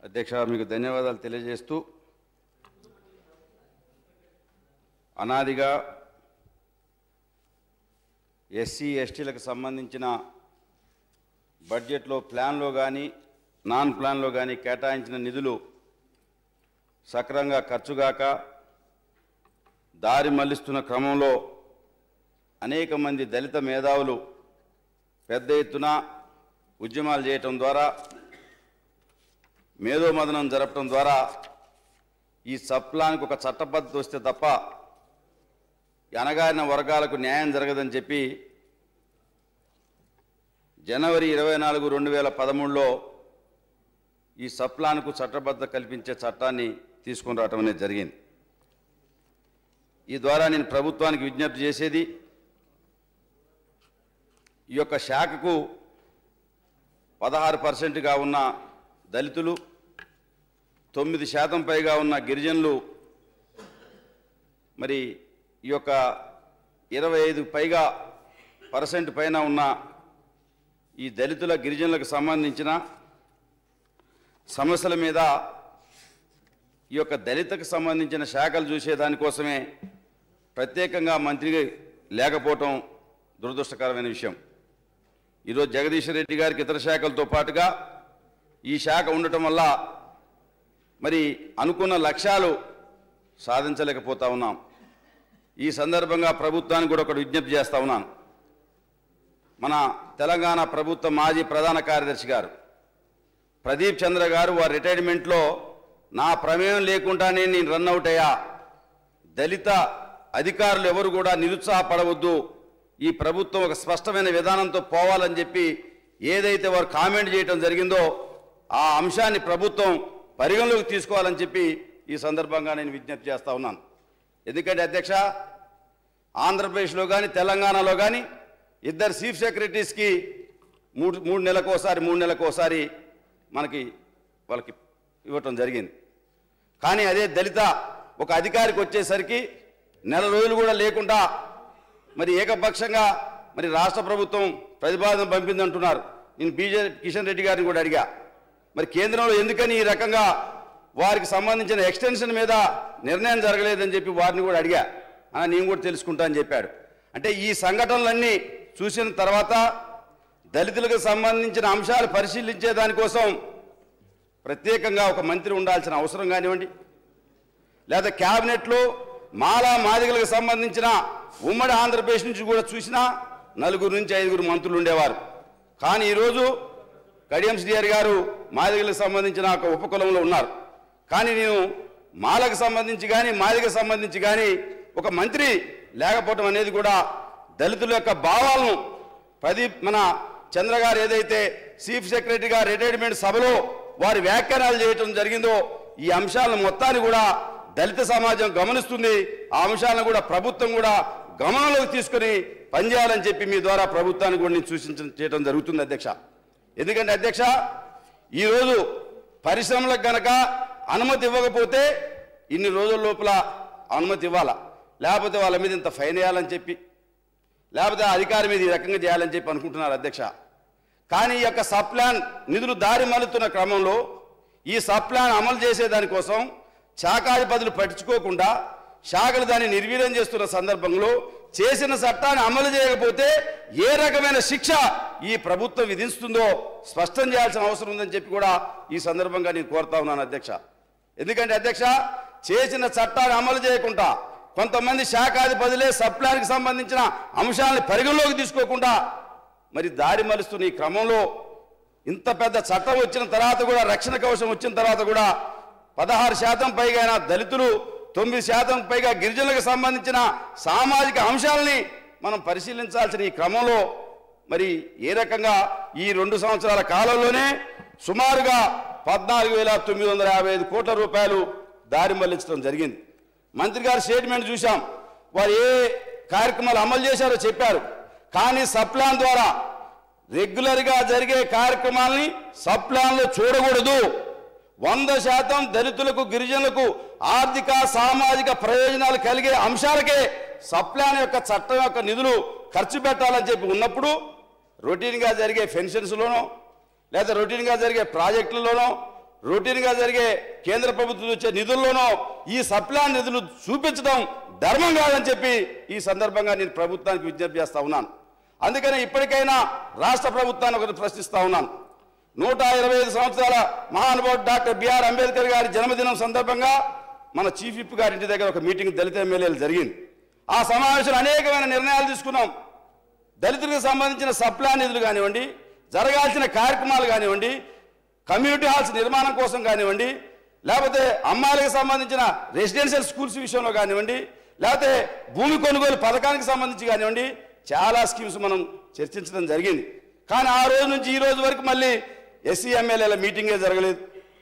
అధ్యక్ష మీకు ధన్యవాదాలు తెలియజేస్తూ అనాదిగా ఎస్సీ ఎస్టీలకు సంబంధించిన బడ్జెట్లో ప్లాన్లో కానీ నాన్ ప్లాన్లో కానీ కేటాయించిన నిధులు సక్రమంగా ఖర్చుగాక దారి మళ్లిస్తున్న క్రమంలో అనేక మంది దళిత మేధావులు పెద్ద ఎత్తున ఉద్యమాలు చేయటం ద్వారా మేధోమదనం జరపడం ద్వారా ఈ సప్లానికి ఒక చట్టబద్ధత వస్తే తప్ప ఈ అణగారిన వర్గాలకు న్యాయం జరగదని చెప్పి జనవరి ఇరవై నాలుగు రెండు వేల పదమూడులో ఈ సప్లాన్కు చట్టబద్ధత కల్పించే చట్టాన్ని తీసుకొని రావటం అనేది జరిగింది ఈ ద్వారా నేను ప్రభుత్వానికి విజ్ఞప్తి చేసేది ఈ యొక్క శాఖకు పదహారు పర్సెంట్గా ఉన్న దళితులు తొమ్మిది శాతం పైగా ఉన్న గిరిజనులు మరి ఈ యొక్క ఇరవై ఐదు పైగా పర్సెంట్ పైన ఉన్న ఈ దళితుల గిరిజనులకు సంబంధించిన సమస్యల మీద ఈ యొక్క దళితకు సంబంధించిన శాఖలు చూసే దానికోసమే ప్రత్యేకంగా మంత్రి లేకపోవటం దురదృష్టకరమైన విషయం ఈరోజు జగదీశ్వర్ రెడ్డి గారికి ఇతర శాఖలతో పాటుగా ఈ శాఖ ఉండటం వల్ల మరి అనుకున్న లక్ష్యాలు సాధించలేకపోతా ఉన్నాం ఈ సందర్భంగా ప్రభుత్వానికి కూడా ఒకటి విజ్ఞప్తి చేస్తా ఉన్నాను మన తెలంగాణ ప్రభుత్వ మాజీ ప్రధాన కార్యదర్శి గారు ప్రదీప్ చంద్ర గారు వారి రిటైర్మెంట్లో నా ప్రమేయం లేకుండానే నేను రన్ అవుట్ అయ్యా దళిత అధికారులు ఎవరు కూడా నిరుత్సాహపడవద్దు ఈ ప్రభుత్వం ఒక స్పష్టమైన విధానంతో పోవాలని చెప్పి ఏదైతే వారు కామెంట్ చేయడం జరిగిందో ఆ అంశాన్ని ప్రభుత్వం పరిగణలోకి తీసుకోవాలని చెప్పి ఈ సందర్భంగా నేను విజ్ఞప్తి చేస్తా ఉన్నాను ఎందుకంటే అధ్యక్ష ఆంధ్రప్రదేశ్లో కానీ తెలంగాణలో కానీ ఇద్దరు చీఫ్ సెక్రటరీస్కి మూడు మూడు నెలలకు ఒకసారి మూడు నెలలకు ఒకసారి మనకి వాళ్ళకి ఇవ్వటం జరిగింది కానీ అదే దళిత ఒక అధికారికి వచ్చేసరికి నెల రోజులు కూడా లేకుండా మరి ఏకపక్షంగా మరి రాష్ట్ర ప్రభుత్వం ప్రతిపాదన పంపిందంటున్నారు నేను బీజే కిషన్ రెడ్డి గారిని కూడా అడిగా మరి కేంద్రంలో ఎందుకని ఈ రకంగా వారికి సంబంధించిన ఎక్స్టెన్షన్ మీద నిర్ణయం జరగలేదని చెప్పి వారిని కూడా అడిగా ఆ, నేను కూడా తెలుసుకుంటా అని చెప్పాడు అంటే ఈ సంఘటనలన్నీ చూసిన తర్వాత దళితులకు సంబంధించిన అంశాలు పరిశీలించే దానికోసం ప్రత్యేకంగా ఒక మంత్రి ఉండాల్సిన అవసరం కానివ్వండి లేదా క్యాబినెట్లో మాలా మాదిగలకు సంబంధించిన ఉమ్మడి ఆంధ్రప్రదేశ్ నుంచి కూడా చూసినా నలుగురు నుంచి ఐదుగురు మంత్రులు ఉండేవారు కానీ ఈరోజు కడియం శ్రీహరి గారు మాదిగలకు సంబంధించిన ఒక ఉపకులంలో ఉన్నారు కానీ నేను మాలకు సంబంధించి కానీ మాదిగకు సంబంధించి కానీ ఒక మంత్రి లేకపోవడం అనేది కూడా దళితుల యొక్క భావాలను ప్రదీప్ మన చంద్ర గారు ఏదైతే చీఫ్ సెక్రటరీగా రిటైర్మెంట్ సభలో వారి వ్యాఖ్యానాలు చేయటం జరిగిందో ఈ అంశాలను మొత్తాన్ని కూడా దళిత సమాజం గమనిస్తుంది ఆ అంశాలను కూడా ప్రభుత్వం కూడా గమనంలోకి తీసుకొని పనిచేయాలని చెప్పి మీ ద్వారా ప్రభుత్వానికి కూడా నేను సూచించడం చేయడం జరుగుతుంది అధ్యక్ష ఎందుకంటే అధ్యక్ష ఈరోజు పరిశ్రమలకు గనక అనుమతి ఇవ్వకపోతే ఇన్ని రోజుల లోపల అనుమతి ఇవ్వాలా లేకపోతే వాళ్ళ మీద ఇంత ఫైన్ వేయాలని చెప్పి లేకపోతే ఆ అధికారి మీద ఈ రకంగా చేయాలని చెప్పి అనుకుంటున్నారు అధ్యక్ష కానీ ఈ యొక్క సప్లాన్ నిధులు దారి మలుతున్న క్రమంలో ఈ సప్లాన్ అమలు చేసే దానికోసం శాఖాధిపతులు పట్టించుకోకుండా శాఖలు దాన్ని నిర్వీర్యం చేస్తున్న సందర్భంలో చేసిన చట్టాన్ని అమలు చేయకపోతే ఏ రకమైన శిక్ష ఈ ప్రభుత్వం విధిస్తుందో స్పష్టం చేయాల్సిన అవసరం ఉందని చెప్పి కూడా ఈ సందర్భంగా నేను కోరుతా ఉన్నాను అధ్యక్ష ఎందుకంటే అధ్యక్ష చేసిన చట్టాన్ని అమలు చేయకుండా కొంతమంది శాఖాధిపతులే సప్లాన్కి సంబంధించిన అంశాలను పరిగణలోకి తీసుకోకుండా మరి దారి మలుస్తున్న ఈ క్రమంలో ఇంత పెద్ద చట్టం వచ్చిన తర్వాత కూడా రక్షణ కవచం వచ్చిన తర్వాత కూడా పదహారు శాతం పైగా అయిన దళితులు తొమ్మిది శాతం పైగా గిరిజనులకు సంబంధించిన సామాజిక అంశాలని మనం పరిశీలించాల్సిన ఈ క్రమంలో మరి ఏ రకంగా ఈ రెండు సంవత్సరాల కాలంలోనే సుమారుగా పద్నాలుగు వేల తొమ్మిది వందల యాభై ఐదు కోట్ల రూపాయలు దారి మళ్లించడం జరిగింది మంత్రి గారి స్టేట్మెంట్ చూశాం వారు ఏ కార్యక్రమాలు అమలు చేశారో చెప్పారు కానీ సప్లాన్ ద్వారా రెగ్యులర్గా జరిగే కార్యక్రమాల్ని సప్లాన్లో చూడకూడదు వంద శాతం దళితులకు గిరిజనులకు ఆర్థిక సామాజిక ప్రయోజనాలు కలిగే అంశాలకే సప్లాన్ యొక్క చట్టం యొక్క నిధులు ఖర్చు పెట్టాలని చెప్పి ఉన్నప్పుడు రొటీన్గా జరిగే పెన్షన్స్లోనో లేదా రొటీన్గా జరిగే ప్రాజెక్టులలోనో రొటీన్గా జరిగే కేంద్ర ప్రభుత్వం వచ్చే నిధుల్లోనో ఈ సప్లాన్ నిధులు చూపించడం ధర్మం కాదని చెప్పి ఈ సందర్భంగా నేను ప్రభుత్వానికి విజ్ఞప్తి చేస్తా ఉన్నాను అందుకని ఇప్పటికైనా రాష్ట్ర ప్రభుత్వాన్ని ఒకటి ప్రశ్నిస్తా ఉన్నాను నూట ఇరవై ఐదు సంవత్సరాల మహానుభావుడు డాక్టర్ బిఆర్ అంబేద్కర్ గారి జన్మదినం సందర్భంగా మన చీఫ్ విప్ గారి ఇంటి దగ్గర ఒక మీటింగ్ దళిత ఎమ్మెల్యేలు జరిగింది ఆ సమావేశంలో అనేకమైన నిర్ణయాలు తీసుకున్నాం దళితులకు సంబంధించిన సప్లా నిధులు కానివ్వండి జరగాల్సిన కార్యక్రమాలు కానివ్వండి కమ్యూనిటీ హాల్స్ నిర్మాణం కోసం కానివ్వండి లేకపోతే అమ్మాయిలకు సంబంధించిన రెసిడెన్షియల్ స్కూల్స్ విషయంలో కానివ్వండి లేకపోతే భూమి కొనుగోలు పథకానికి సంబంధించి కానివ్వండి చాలా స్కీమ్స్ మనం చర్చించడం జరిగింది కానీ ఆ రోజు నుంచి ఈ రోజు వరకు మళ్ళీ ఎస్సీ ఎమ్మెల్యేల మీటింగే జరగలేదు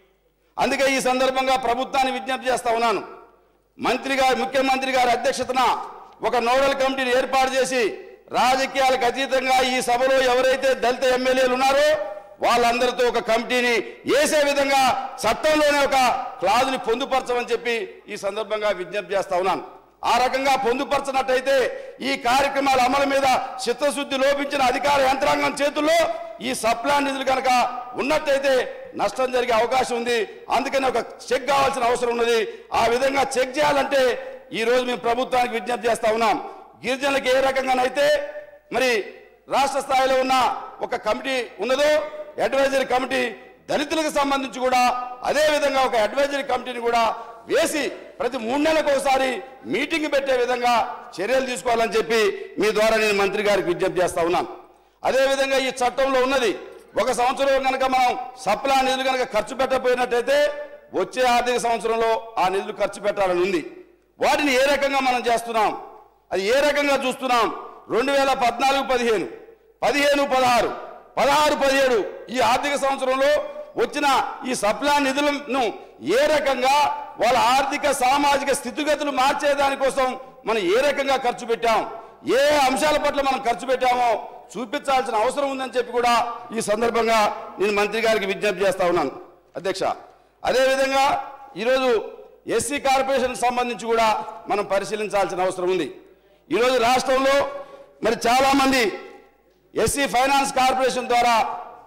అందుకే ఈ సందర్భంగా ప్రభుత్వాన్ని విజ్ఞప్తి చేస్తా ఉన్నాను మంత్రి గారు ముఖ్యమంత్రి గారి అధ్యక్షతన ఒక నోడల్ కమిటీని ఏర్పాటు చేసి రాజకీయాలకు అతీతంగా ఈ సభలో ఎవరైతే దళిత ఎమ్మెల్యేలు ఉన్నారో వాళ్ళందరితో ఒక కమిటీని వేసే విధంగా చట్టంలోనే ఒక క్లాజుని పొందుపరచమని చెప్పి ఈ సందర్భంగా విజ్ఞప్తి చేస్తా ఉన్నాను ఆ రకంగా పొందుపరచినట్టయితే ఈ కార్యక్రమాల అమలు మీద చిత్తశుద్ధి లోపించిన అధికార యంత్రాంగం చేతుల్లో ఈ సప్లా నిధులు కనుక ఉన్నట్టయితే నష్టం జరిగే అవకాశం ఉంది అందుకని ఒక చెక్ కావాల్సిన అవసరం ఉన్నది ఆ విధంగా చెక్ చేయాలంటే ఈ రోజు మేము ప్రభుత్వానికి విజ్ఞప్తి చేస్తా ఉన్నాం గిరిజనులకు ఏ రకంగానైతే మరి రాష్ట్ర స్థాయిలో ఉన్న ఒక కమిటీ ఉన్నదో అడ్వైజరీ కమిటీ దళితులకు సంబంధించి కూడా అదే విధంగా ఒక అడ్వైజరీ కమిటీని కూడా వేసి ప్రతి మూడు నెలలకు ఒకసారి మీటింగ్ పెట్టే విధంగా చర్యలు తీసుకోవాలని చెప్పి మీ ద్వారా నేను మంత్రి గారికి విజ్ఞప్తి చేస్తా ఉన్నాను అదేవిధంగా ఈ చట్టంలో ఉన్నది ఒక సంవత్సరం కనుక మనం సప్లా నిధులు కనుక ఖర్చు పెట్టకపోయినట్టయితే వచ్చే ఆర్థిక సంవత్సరంలో ఆ నిధులు ఖర్చు పెట్టాలని ఉంది వాటిని ఏ రకంగా మనం చేస్తున్నాం అది ఏ రకంగా చూస్తున్నాం రెండు వేల పద్నాలుగు పదిహేను పదిహేను పదహారు పదహారు పదిహేడు ఈ ఆర్థిక సంవత్సరంలో వచ్చిన ఈ సప్లా నిధులను ఏ రకంగా వాళ్ళ ఆర్థిక సామాజిక స్థితిగతులు మార్చే దానికోసం మనం ఏ రకంగా ఖర్చు పెట్టాం ఏ అంశాల పట్ల మనం ఖర్చు పెట్టామో చూపించాల్సిన అవసరం ఉందని చెప్పి కూడా ఈ సందర్భంగా నేను మంత్రి గారికి విజ్ఞప్తి చేస్తా ఉన్నాను అధ్యక్ష అదేవిధంగా ఈరోజు ఎస్సీ కార్పొరేషన్ సంబంధించి కూడా మనం పరిశీలించాల్సిన అవసరం ఉంది ఈరోజు రాష్ట్రంలో మరి చాలామంది ఎస్సీ ఫైనాన్స్ కార్పొరేషన్ ద్వారా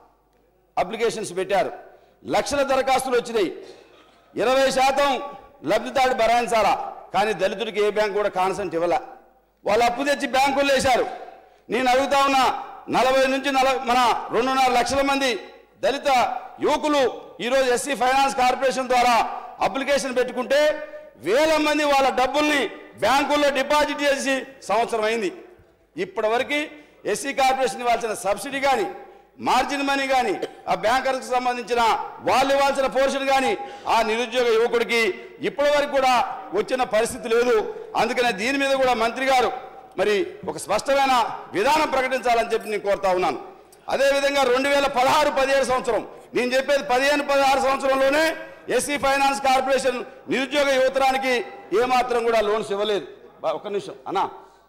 అప్లికేషన్స్ పెట్టారు లక్షల దరఖాస్తులు వచ్చినాయి ఇరవై శాతం లబ్ధిదారు భరాయించాలా కానీ దళితుడికి ఏ బ్యాంక్ కూడా కాన్సెంట్ ఇవ్వలే వాళ్ళు అప్పు తెచ్చి బ్యాంకులు వేశారు నేను అడుగుతా ఉన్నా నలభై నుంచి నల మన రెండున్నర లక్షల మంది దళిత యువకులు ఈరోజు ఎస్సీ ఫైనాన్స్ కార్పొరేషన్ ద్వారా అప్లికేషన్ పెట్టుకుంటే వేల మంది వాళ్ళ డబ్బుల్ని బ్యాంకుల్లో డిపాజిట్ చేసి సంవత్సరం అయింది ఇప్పటివరకు ఎస్సీ కార్పొరేషన్ ఇవ్వాల్సిన సబ్సిడీ కానీ మార్జిన్ మనీ కానీ ఆ బ్యాంకర్కి సంబంధించిన వాళ్ళు ఇవ్వాల్సిన పోర్షన్ కానీ ఆ నిరుద్యోగ యువకుడికి ఇప్పటి వరకు కూడా వచ్చిన పరిస్థితి లేదు అందుకనే దీని మీద కూడా మంత్రి గారు మరి ఒక స్పష్టమైన విధానం ప్రకటించాలని చెప్పి నేను కోరుతా ఉన్నాను అదేవిధంగా రెండు వేల పదహారు పదిహేడు సంవత్సరం నేను చెప్పేది పదిహేను పదహారు సంవత్సరంలోనే ఎస్సీ ఫైనాన్స్ కార్పొరేషన్ నిరుద్యోగ యువతరానికి ఏమాత్రం కూడా లోన్స్ ఇవ్వలేదు బా- ఒక్క నిమిషం అన్నా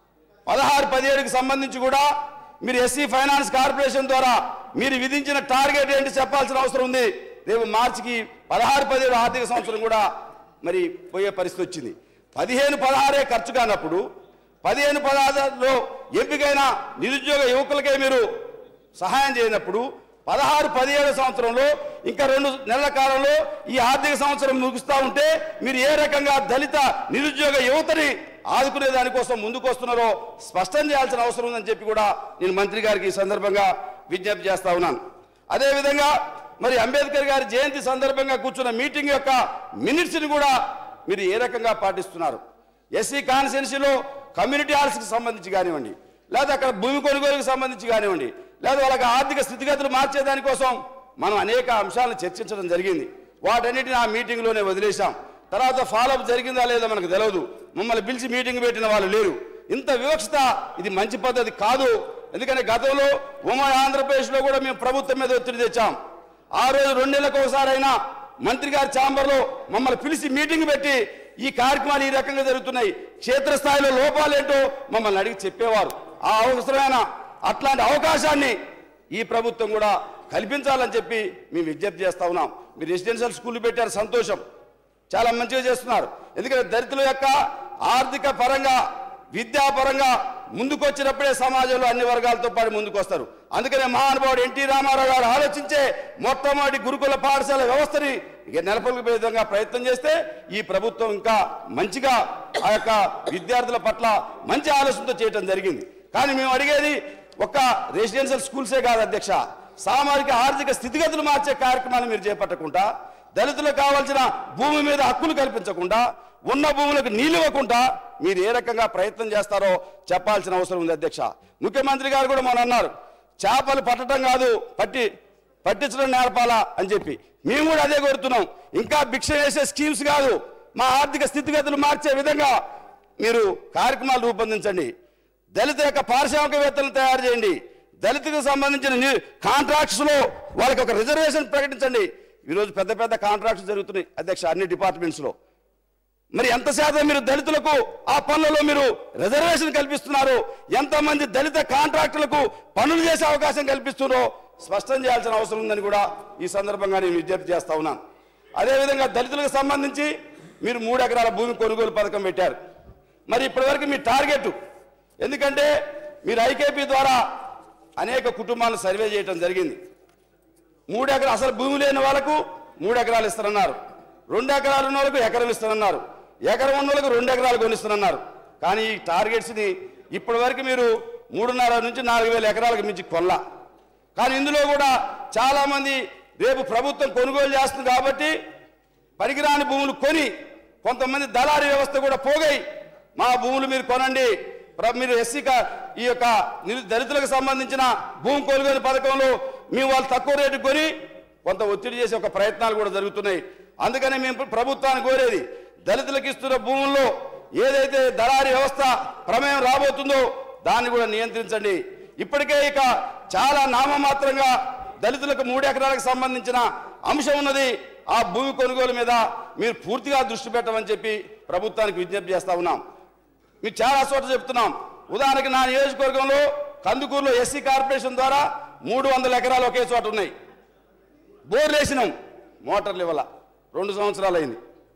పదహారు పదిహేడుకి సంబంధించి కూడా మీరు ఎస్సీ ఫైనాన్స్ కార్పొరేషన్ ద్వారా మీరు విధించిన టార్గెట్ ఏంటి చెప్పాల్సిన అవసరం ఉంది రేపు మార్చికి పదహారు పదిహేడు ఆర్థిక సంవత్సరం కూడా మరి పోయే పరిస్థితి వచ్చింది పదిహేను పదహారే ఖర్చు కానప్పుడు పదిహేను పదహారులో ఎంపికైన నిరుద్యోగ యువకులకే మీరు సహాయం చేయనప్పుడు పదహారు పదిహేడు సంవత్సరంలో ఇంకా రెండు నెలల కాలంలో ఈ ఆర్థిక సంవత్సరం ముగుస్తూ ఉంటే మీరు ఏ రకంగా దళిత నిరుద్యోగ యువతని ఆదుకునే దానికోసం ముందుకు వస్తున్నారో స్పష్టం చేయాల్సిన అవసరం ఉందని చెప్పి కూడా నేను మంత్రి గారికి ఈ సందర్భంగా విజ్ఞప్తి చేస్తా ఉన్నాను అదేవిధంగా మరి అంబేద్కర్ గారి జయంతి సందర్భంగా కూర్చున్న మీటింగ్ యొక్క మినిట్స్ని కూడా మీరు ఏ రకంగా పాటిస్తున్నారు ఎస్సీ కాన్స్టిట్యున్సీలో కమ్యూనిటీ హాల్స్కి సంబంధించి కానివ్వండి లేదా అక్కడ భూమి కొనుగోలుకు సంబంధించి కానివ్వండి లేదా వాళ్ళకి ఆర్థిక స్థితిగతులు మార్చే దానికోసం మనం అనేక అంశాలను చర్చించడం జరిగింది వాటన్నిటిని ఆ మీటింగ్లోనే వదిలేశాం తర్వాత ఫాలోఅప్ జరిగిందా లేదా మనకు తెలియదు మమ్మల్ని పిలిచి మీటింగ్ పెట్టిన వాళ్ళు లేరు ఇంత వివక్షత ఇది మంచి పద్ధతి కాదు ఎందుకంటే గతంలో ఉమ్మడి ఆంధ్రప్రదేశ్లో కూడా మేము ప్రభుత్వం మీద ఒత్తిడి తెచ్చాం ఆ రోజు రెండు నెలలకు ఒకసారి అయినా మంత్రి గారి ఛాంబర్లో మమ్మల్ని పిలిచి మీటింగ్ పెట్టి ఈ కార్యక్రమాలు ఈ రకంగా జరుగుతున్నాయి క్షేత్రస్థాయిలో లోపాలేంటో మమ్మల్ని అడిగి చెప్పేవారు ఆ అవసరమైన అట్లాంటి అవకాశాన్ని ఈ ప్రభుత్వం కూడా కల్పించాలని చెప్పి మేము విజ్ఞప్తి చేస్తా ఉన్నాం మీరు రెసిడెన్షియల్ స్కూల్ పెట్టారు సంతోషం చాలా మంచిగా చేస్తున్నారు ఎందుకంటే దళితుల యొక్క ఆర్థిక పరంగా విద్యాపరంగా ముందుకొచ్చినప్పుడే సమాజంలో అన్ని వర్గాలతో పాటు ముందుకు వస్తారు అందుకనే మహానుభావుడు ఎన్టీ రామారావు గారు ఆలోచించే మొట్టమొదటి గురుకుల పాఠశాల వ్యవస్థని ఇక నెలకొల్పే విధంగా ప్రయత్నం చేస్తే ఈ ప్రభుత్వం ఇంకా మంచిగా ఆ యొక్క విద్యార్థుల పట్ల మంచి ఆలోచనతో చేయటం జరిగింది కానీ మేము అడిగేది ఒక్క రెసిడెన్షియల్ స్కూల్సే కాదు అధ్యక్ష సామాజిక ఆర్థిక స్థితిగతులు మార్చే కార్యక్రమాలు మీరు చేపట్టకుండా దళితులకు కావాల్సిన భూమి మీద హక్కులు కల్పించకుండా ఉన్న భూములకు నీళ్ళు ఇవ్వకుండా మీరు ఏ రకంగా ప్రయత్నం చేస్తారో చెప్పాల్సిన అవసరం ఉంది అధ్యక్ష ముఖ్యమంత్రి గారు కూడా మొన్న అన్నారు చేపలు పట్టడం కాదు పట్టి పట్టించడం నేర్పాలా అని చెప్పి మేము కూడా అదే కోరుతున్నాం ఇంకా భిక్ష వేసే స్కీమ్స్ కాదు మా ఆర్థిక స్థితిగతులు మార్చే విధంగా మీరు కార్యక్రమాలు రూపొందించండి దళిత యొక్క పారిశ్రామికవేత్తలను తయారు చేయండి దళితులకు సంబంధించిన ని- కాంట్రాక్ట్స్ లో వాళ్ళకి ఒక రిజర్వేషన్ ప్రకటించండి ఈరోజు పెద్ద పెద్ద కాంట్రాక్ట్స్ జరుగుతున్నాయి అధ్యక్ష అన్ని డిపార్ట్మెంట్స్ లో మరి ఎంత శాతం మీరు దళితులకు ఆ పనులలో మీరు రిజర్వేషన్ కల్పిస్తున్నారు ఎంతమంది దళిత కాంట్రాక్టులకు పనులు చేసే అవకాశం కల్పిస్తున్నారో స్పష్టం చేయాల్సిన అవసరం ఉందని కూడా ఈ సందర్భంగా నేను విజ్ఞప్తి చేస్తా ఉన్నాను అదేవిధంగా దళితులకు సంబంధించి మీరు మూడు ఎకరాల భూమి కొనుగోలు పథకం పెట్టారు మరి ఇప్పటివరకు మీ టార్గెట్ ఎందుకంటే మీరు ఐకేపీ ద్వారా అనేక కుటుంబాలను సర్వే చేయడం జరిగింది మూడు ఎకరాలు అసలు భూమి లేని వాళ్ళకు మూడు ఎకరాలు ఇస్తారన్నారు రెండు ఎకరాలు ఉన్న వాళ్ళకు ఎకరం ఇస్తారన్నారు ఎకరం ఉన్న వాళ్ళకు రెండు ఎకరాలు కొనిస్తారన్నారు కానీ ఈ టార్గెట్స్ని ఇప్పటి వరకు మీరు మూడున్నర నుంచి నాలుగు వేల ఎకరాలకు మించి కొల్ల కానీ ఇందులో కూడా చాలామంది రేపు ప్రభుత్వం కొనుగోలు చేస్తుంది కాబట్టి పనికిరాని భూములు కొని కొంతమంది దళారీ వ్యవస్థ కూడా పోగై మా భూములు మీరు కొనండి ప్ర- మీరు ఎస్సీ కా ఈ యొక్క నిరు- దళితులకు సంబంధించిన భూమి కొనుగోలు పథకంలో మేము వాళ్ళు తక్కువ రేటు కొని కొంత ఒత్తిడి చేసే ఒక ప్రయత్నాలు కూడా జరుగుతున్నాయి అందుకనే మేము ప్రభుత్వాన్ని కోరేది దళితులకు ఇస్తున్న భూముల్లో ఏదైతే దళారీ వ్యవస్థ ప్రమేయం రాబోతుందో దాన్ని కూడా నియంత్రించండి ఇప్పటికే ఇక చాలా నామమాత్రంగా దళితులకు మూడు ఎకరాలకు సంబంధించిన అంశం ఉన్నది ఆ భూమి కొనుగోలు మీద మీరు పూర్తిగా దృష్టి పెట్టమని చెప్పి ప్రభుత్వానికి విజ్ఞప్తి చేస్తా ఉన్నాం మీకు చాలా చోట్ల చెప్తున్నాం ఉదాహరణకి నా నియోజకవర్గంలో కందుకూరులో ఎస్సీ కార్పొరేషన్ ద్వారా మూడు వందల ఎకరాలు ఒకే చోట ఉన్నాయి బోర్లు వేసినాం మోటార్లు ఇవ్వాల రెండు సంవత్సరాలు అయింది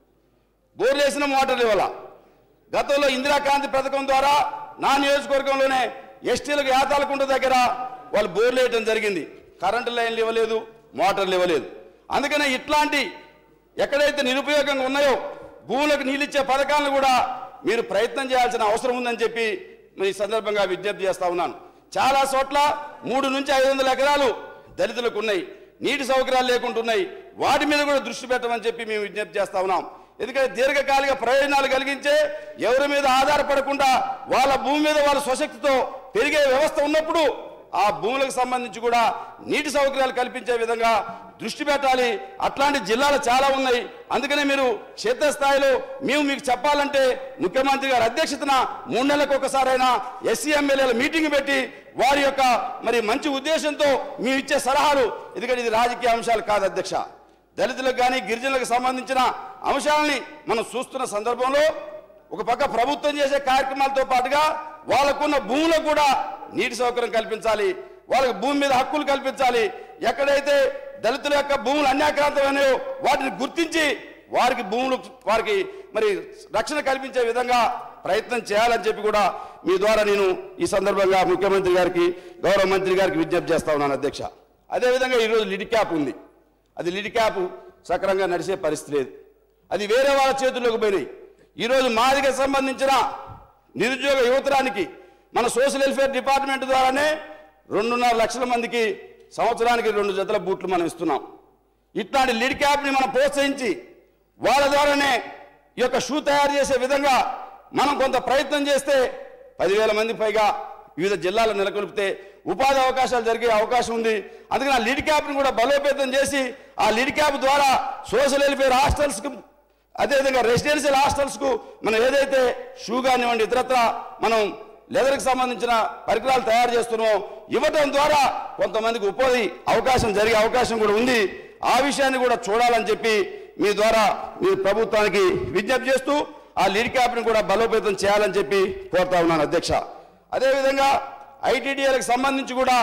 బోర్లు వేసిన మోటార్లు ఇవ్వాల గతంలో ఇందిరాకాంతి పథకం ద్వారా నా నియోజకవర్గంలోనే ఎస్టీలకు యాతాలకుంట దగ్గర వాళ్ళు బోర్లు వేయటం జరిగింది కరెంటు లైన్లు ఇవ్వలేదు మోటార్లు ఇవ్వలేదు అందుకనే ఇట్లాంటి ఎక్కడైతే నిరుపయోగంగా ఉన్నాయో భూములకు నీళ్ళిచ్చే పథకాలను కూడా మీరు ప్రయత్నం చేయాల్సిన అవసరం ఉందని చెప్పి మీ సందర్భంగా విజ్ఞప్తి చేస్తా ఉన్నాను చాలా చోట్ల మూడు నుంచి ఐదు వందల ఎకరాలు దళితులకు ఉన్నాయి నీటి సౌకర్యాలు లేకుంటున్నాయి వాటి మీద కూడా దృష్టి పెట్టమని చెప్పి మేము విజ్ఞప్తి చేస్తా ఉన్నాం ఎందుకంటే దీర్ఘకాలిక ప్రయోజనాలు కలిగించే ఎవరి మీద ఆధారపడకుండా వాళ్ళ భూమి మీద వాళ్ళ స్వశక్తితో పెరిగే వ్యవస్థ ఉన్నప్పుడు ఆ భూములకు సంబంధించి కూడా నీటి సౌకర్యాలు కల్పించే విధంగా దృష్టి పెట్టాలి అట్లాంటి జిల్లాలు చాలా ఉన్నాయి అందుకనే మీరు క్షేత్రస్థాయిలో మేము మీకు చెప్పాలంటే ముఖ్యమంత్రి గారి అధ్యక్షతన మూడు నెలలకు ఒకసారైనా ఎస్సీ ఎమ్మెల్యేల మీటింగ్ పెట్టి వారి యొక్క మరి మంచి ఉద్దేశంతో మేము ఇచ్చే సలహాలు ఎందుకంటే ఇది రాజకీయ అంశాలు కాదు అధ్యక్ష దళితులకు కానీ గిరిజనులకు సంబంధించిన అంశాలని మనం చూస్తున్న సందర్భంలో ఒక పక్క ప్రభుత్వం చేసే కార్యక్రమాలతో పాటుగా వాళ్ళకున్న భూములకు కూడా నీటి సౌకర్యం కల్పించాలి వాళ్ళకి భూమి మీద హక్కులు కల్పించాలి ఎక్కడైతే దళితుల యొక్క భూములు అన్యాక్రాంతమైనాయో వాటిని గుర్తించి వారికి భూములు వారికి మరి రక్షణ కల్పించే విధంగా ప్రయత్నం చేయాలని చెప్పి కూడా మీ ద్వారా నేను ఈ సందర్భంగా ముఖ్యమంత్రి గారికి గౌరవ మంత్రి గారికి విజ్ఞప్తి చేస్తా ఉన్నాను అధ్యక్ష అదేవిధంగా ఈరోజు లిడి క్యాప్ ఉంది అది లిడి క్యాప్ సక్రంగా నడిచే పరిస్థితి లేదు అది వేరే వాళ్ళ చేతుల్లోకి పోయినాయి ఈరోజు మాదిగ సంబంధించిన నిరుద్యోగ యువతరానికి మన సోషల్ వెల్ఫేర్ డిపార్ట్మెంట్ ద్వారానే రెండున్నర లక్షల మందికి సంవత్సరానికి రెండు జతల బూట్లు మనం ఇస్తున్నాం ఇట్లాంటి లిడ్ క్యాప్ని మనం ప్రోత్సహించి వాళ్ళ ద్వారానే ఈ యొక్క షూ తయారు చేసే విధంగా మనం కొంత ప్రయత్నం చేస్తే పదివేల మంది పైగా వివిధ జిల్లాలు నెలకొల్పితే ఉపాధి అవకాశాలు జరిగే అవకాశం ఉంది అందుకని ఆ లీడ్ క్యాప్ని కూడా బలోపేతం చేసి ఆ లీడ్ క్యాప్ ద్వారా సోషల్ వెల్ఫేర్ హాస్టల్స్కి అదేవిధంగా రెసిడెన్షియల్ హాస్టల్స్కు మనం ఏదైతే షూ కానివ్వండి ఇతరత్ర మనం లెదర్కి సంబంధించిన పరికరాలు తయారు చేస్తున్నామో ఇవ్వటం ద్వారా కొంతమందికి ఉపాధి అవకాశం జరిగే అవకాశం కూడా ఉంది ఆ విషయాన్ని కూడా చూడాలని చెప్పి మీ ద్వారా మీరు ప్రభుత్వానికి విజ్ఞప్తి చేస్తూ ఆ లీడ్ క్యాప్ని కూడా బలోపేతం చేయాలని చెప్పి కోరుతా ఉన్నాను అధ్యక్ష అదేవిధంగా ఐటీడీఏలకు సంబంధించి కూడా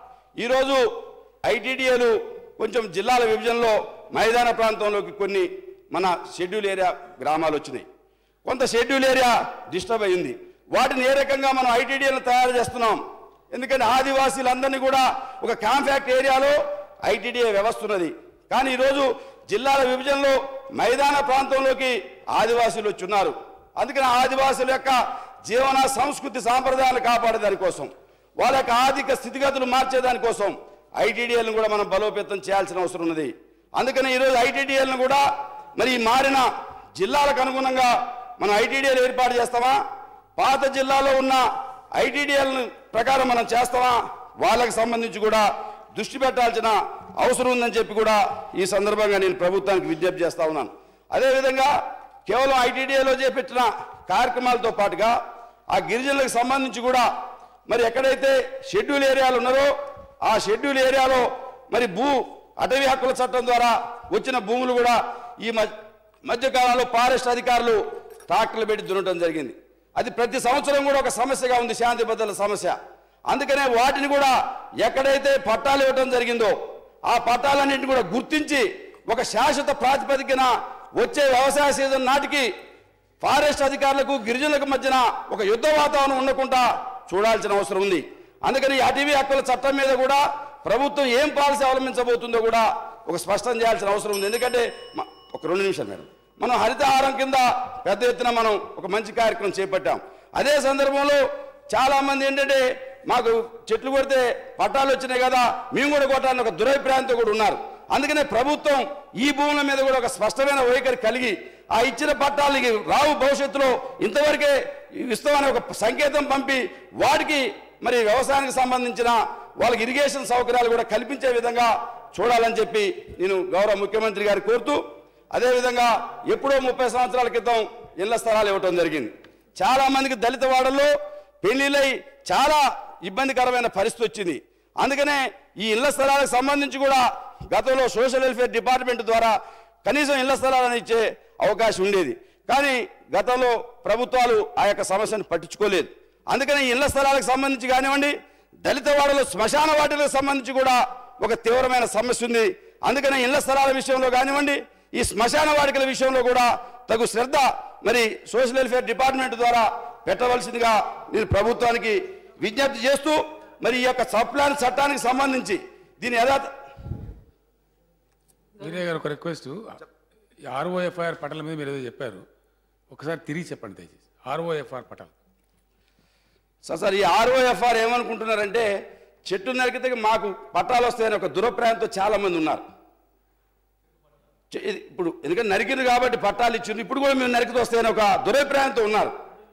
ఈరోజు ఐటీడీఏలు కొంచెం జిల్లాల విభజనలో మైదాన ప్రాంతంలోకి కొన్ని మన షెడ్యూల్ ఏరియా గ్రామాలు వచ్చినాయి కొంత షెడ్యూల్ ఏరియా డిస్టర్బ్ అయింది వాటిని ఏ రకంగా మనం ఐటీడీఏలను తయారు చేస్తున్నాం ఎందుకంటే ఆదివాసీలందరినీ కూడా ఒక కాంపాక్ట్ ఏరియాలో ఐటీడీఏ వ్యవస్థ ఉన్నది కానీ ఈరోజు జిల్లాల విభజనలో మైదాన ప్రాంతంలోకి ఆదివాసీలు వచ్చి ఉన్నారు అందుకని ఆదివాసుల యొక్క జీవన సంస్కృతి సాంప్రదాయాలు కాపాడే దానికోసం వాళ్ళ యొక్క ఆర్థిక స్థితిగతులు మార్చేదానికోసం ఐటీడీఎల్ని కూడా మనం బలోపేతం చేయాల్సిన అవసరం ఉన్నది అందుకని ఈరోజు ఐటీడీఎల్ని కూడా మరి ఈ మారిన జిల్లాలకు అనుగుణంగా మనం ఐటీడీఎల్ ఏర్పాటు చేస్తామా పాత జిల్లాలో ఉన్న ఐటీడీఎల్ ప్రకారం మనం చేస్తామా వాళ్ళకి సంబంధించి కూడా దృష్టి పెట్టాల్సిన అవసరం ఉందని చెప్పి కూడా ఈ సందర్భంగా నేను ప్రభుత్వానికి విజ్ఞప్తి చేస్తా ఉన్నాను అదేవిధంగా కేవలం ఐటీడీఏలో చేపట్టిన కార్యక్రమాలతో పాటుగా ఆ గిరిజనులకు సంబంధించి కూడా మరి ఎక్కడైతే షెడ్యూల్ ఏరియాలు ఉన్నారో ఆ షెడ్యూల్ ఏరియాలో మరి భూ అటవీ హక్కుల చట్టం ద్వారా వచ్చిన భూములు కూడా ఈ మధ్య మధ్యకాలంలో ఫారెస్ట్ అధికారులు ట్రాక్టర్లు పెట్టి దున్నటం జరిగింది అది ప్రతి సంవత్సరం కూడా ఒక సమస్యగా ఉంది శాంతి భద్రతల సమస్య అందుకనే వాటిని కూడా ఎక్కడైతే పట్టాలు ఇవ్వడం జరిగిందో ఆ పట్టాలన్నింటిని కూడా గుర్తించి ఒక శాశ్వత ప్రాతిపదికన వచ్చే వ్యవసాయ సీజన్ నాటికి ఫారెస్ట్ అధికారులకు గిరిజనులకు మధ్యన ఒక యుద్ధ వాతావరణం ఉండకుండా చూడాల్సిన అవసరం ఉంది అందుకని ఈ అటవీ హక్కుల చట్టం మీద కూడా ప్రభుత్వం ఏం పాలసీ అవలంబించబోతుందో కూడా ఒక స్పష్టం చేయాల్సిన అవసరం ఉంది ఎందుకంటే మ- ఒక రెండు నిమిషాలు మేడం మనం హరితహారం కింద పెద్ద ఎత్తున మనం ఒక మంచి కార్యక్రమం చేపట్టాం అదే సందర్భంలో చాలా మంది ఏంటంటే మాకు చెట్లు కొడితే పట్టాలు వచ్చినాయి కదా మేము కూడా కొట్టాలని ఒక దురభిప్రాయంతో కూడా ఉన్నారు అందుకనే ప్రభుత్వం ఈ భూముల మీద కూడా ఒక స్పష్టమైన వైఖరి కలిగి ఆ ఇచ్చిన పట్టాలకి రావు భవిష్యత్తులో ఇంతవరకే ఇస్తామనే ఒక సంకేతం పంపి వాటికి మరి వ్యవసాయానికి సంబంధించిన వాళ్ళకి ఇరిగేషన్ సౌకర్యాలు కూడా కల్పించే విధంగా చూడాలని చెప్పి నేను గౌరవ ముఖ్యమంత్రి గారు కోరుతూ అదేవిధంగా ఎప్పుడో ముప్పై సంవత్సరాల క్రితం ఇళ్ల స్థలాలు ఇవ్వటం జరిగింది చాలా మందికి దళిత వాడల్లో పెళ్లిళ్ళై చాలా ఇబ్బందికరమైన పరిస్థితి వచ్చింది అందుకనే ఈ ఇళ్ల స్థలాలకు సంబంధించి కూడా గతంలో సోషల్ వెల్ఫేర్ డిపార్ట్మెంట్ ద్వారా కనీసం ఇళ్ల స్థలాలను ఇచ్చే అవకాశం ఉండేది కానీ గతంలో ప్రభుత్వాలు ఆ యొక్క సమస్యను పట్టించుకోలేదు అందుకని ఈ ఇళ్ల స్థలాలకు సంబంధించి కానివ్వండి దళిత వాడలో శ్మశాన వాటిలకు సంబంధించి కూడా ఒక తీవ్రమైన సమస్య ఉంది అందుకని ఇళ్ల స్థలాల విషయంలో కానివ్వండి ఈ శ్మశాన వాటికల విషయంలో కూడా తగు శ్రద్ధ మరి సోషల్ వెల్ఫేర్ డిపార్ట్మెంట్ ద్వారా పెట్టవలసిందిగా నేను ప్రభుత్వానికి విజ్ఞప్తి చేస్తూ మరి ఈ యొక్క సప్లాన్ చట్టానికి సంబంధించి దీని యథాత్ వీరయ్య గారు ఒక రిక్వెస్ట్ ఆర్ఓఎఫ్ఐఆర్ పటాల మీద మీరు ఏదో చెప్పారు ఒకసారి తిరిగి చెప్పండి దయచేసి ఆర్ఓఎఫ్ఆర్ పటాలు సార్ సార్ ఈ ఆర్ఓఎఫ్ఆర్ ఏమనుకుంటున్నారంటే చెట్టు నరికితే మాకు పట్టాలు వస్తాయని ఒక దురప్రాయంతో చాలా మంది ఉన్నారు చె- ఇది ఇప్పుడు ఎందుకంటే నరికింది కాబట్టి పట్టాలు ఇచ్చింది ఇప్పుడు కూడా మేము నరికితే వస్తాయని ఒక దురభిప్రాయంతో ఉన్నారు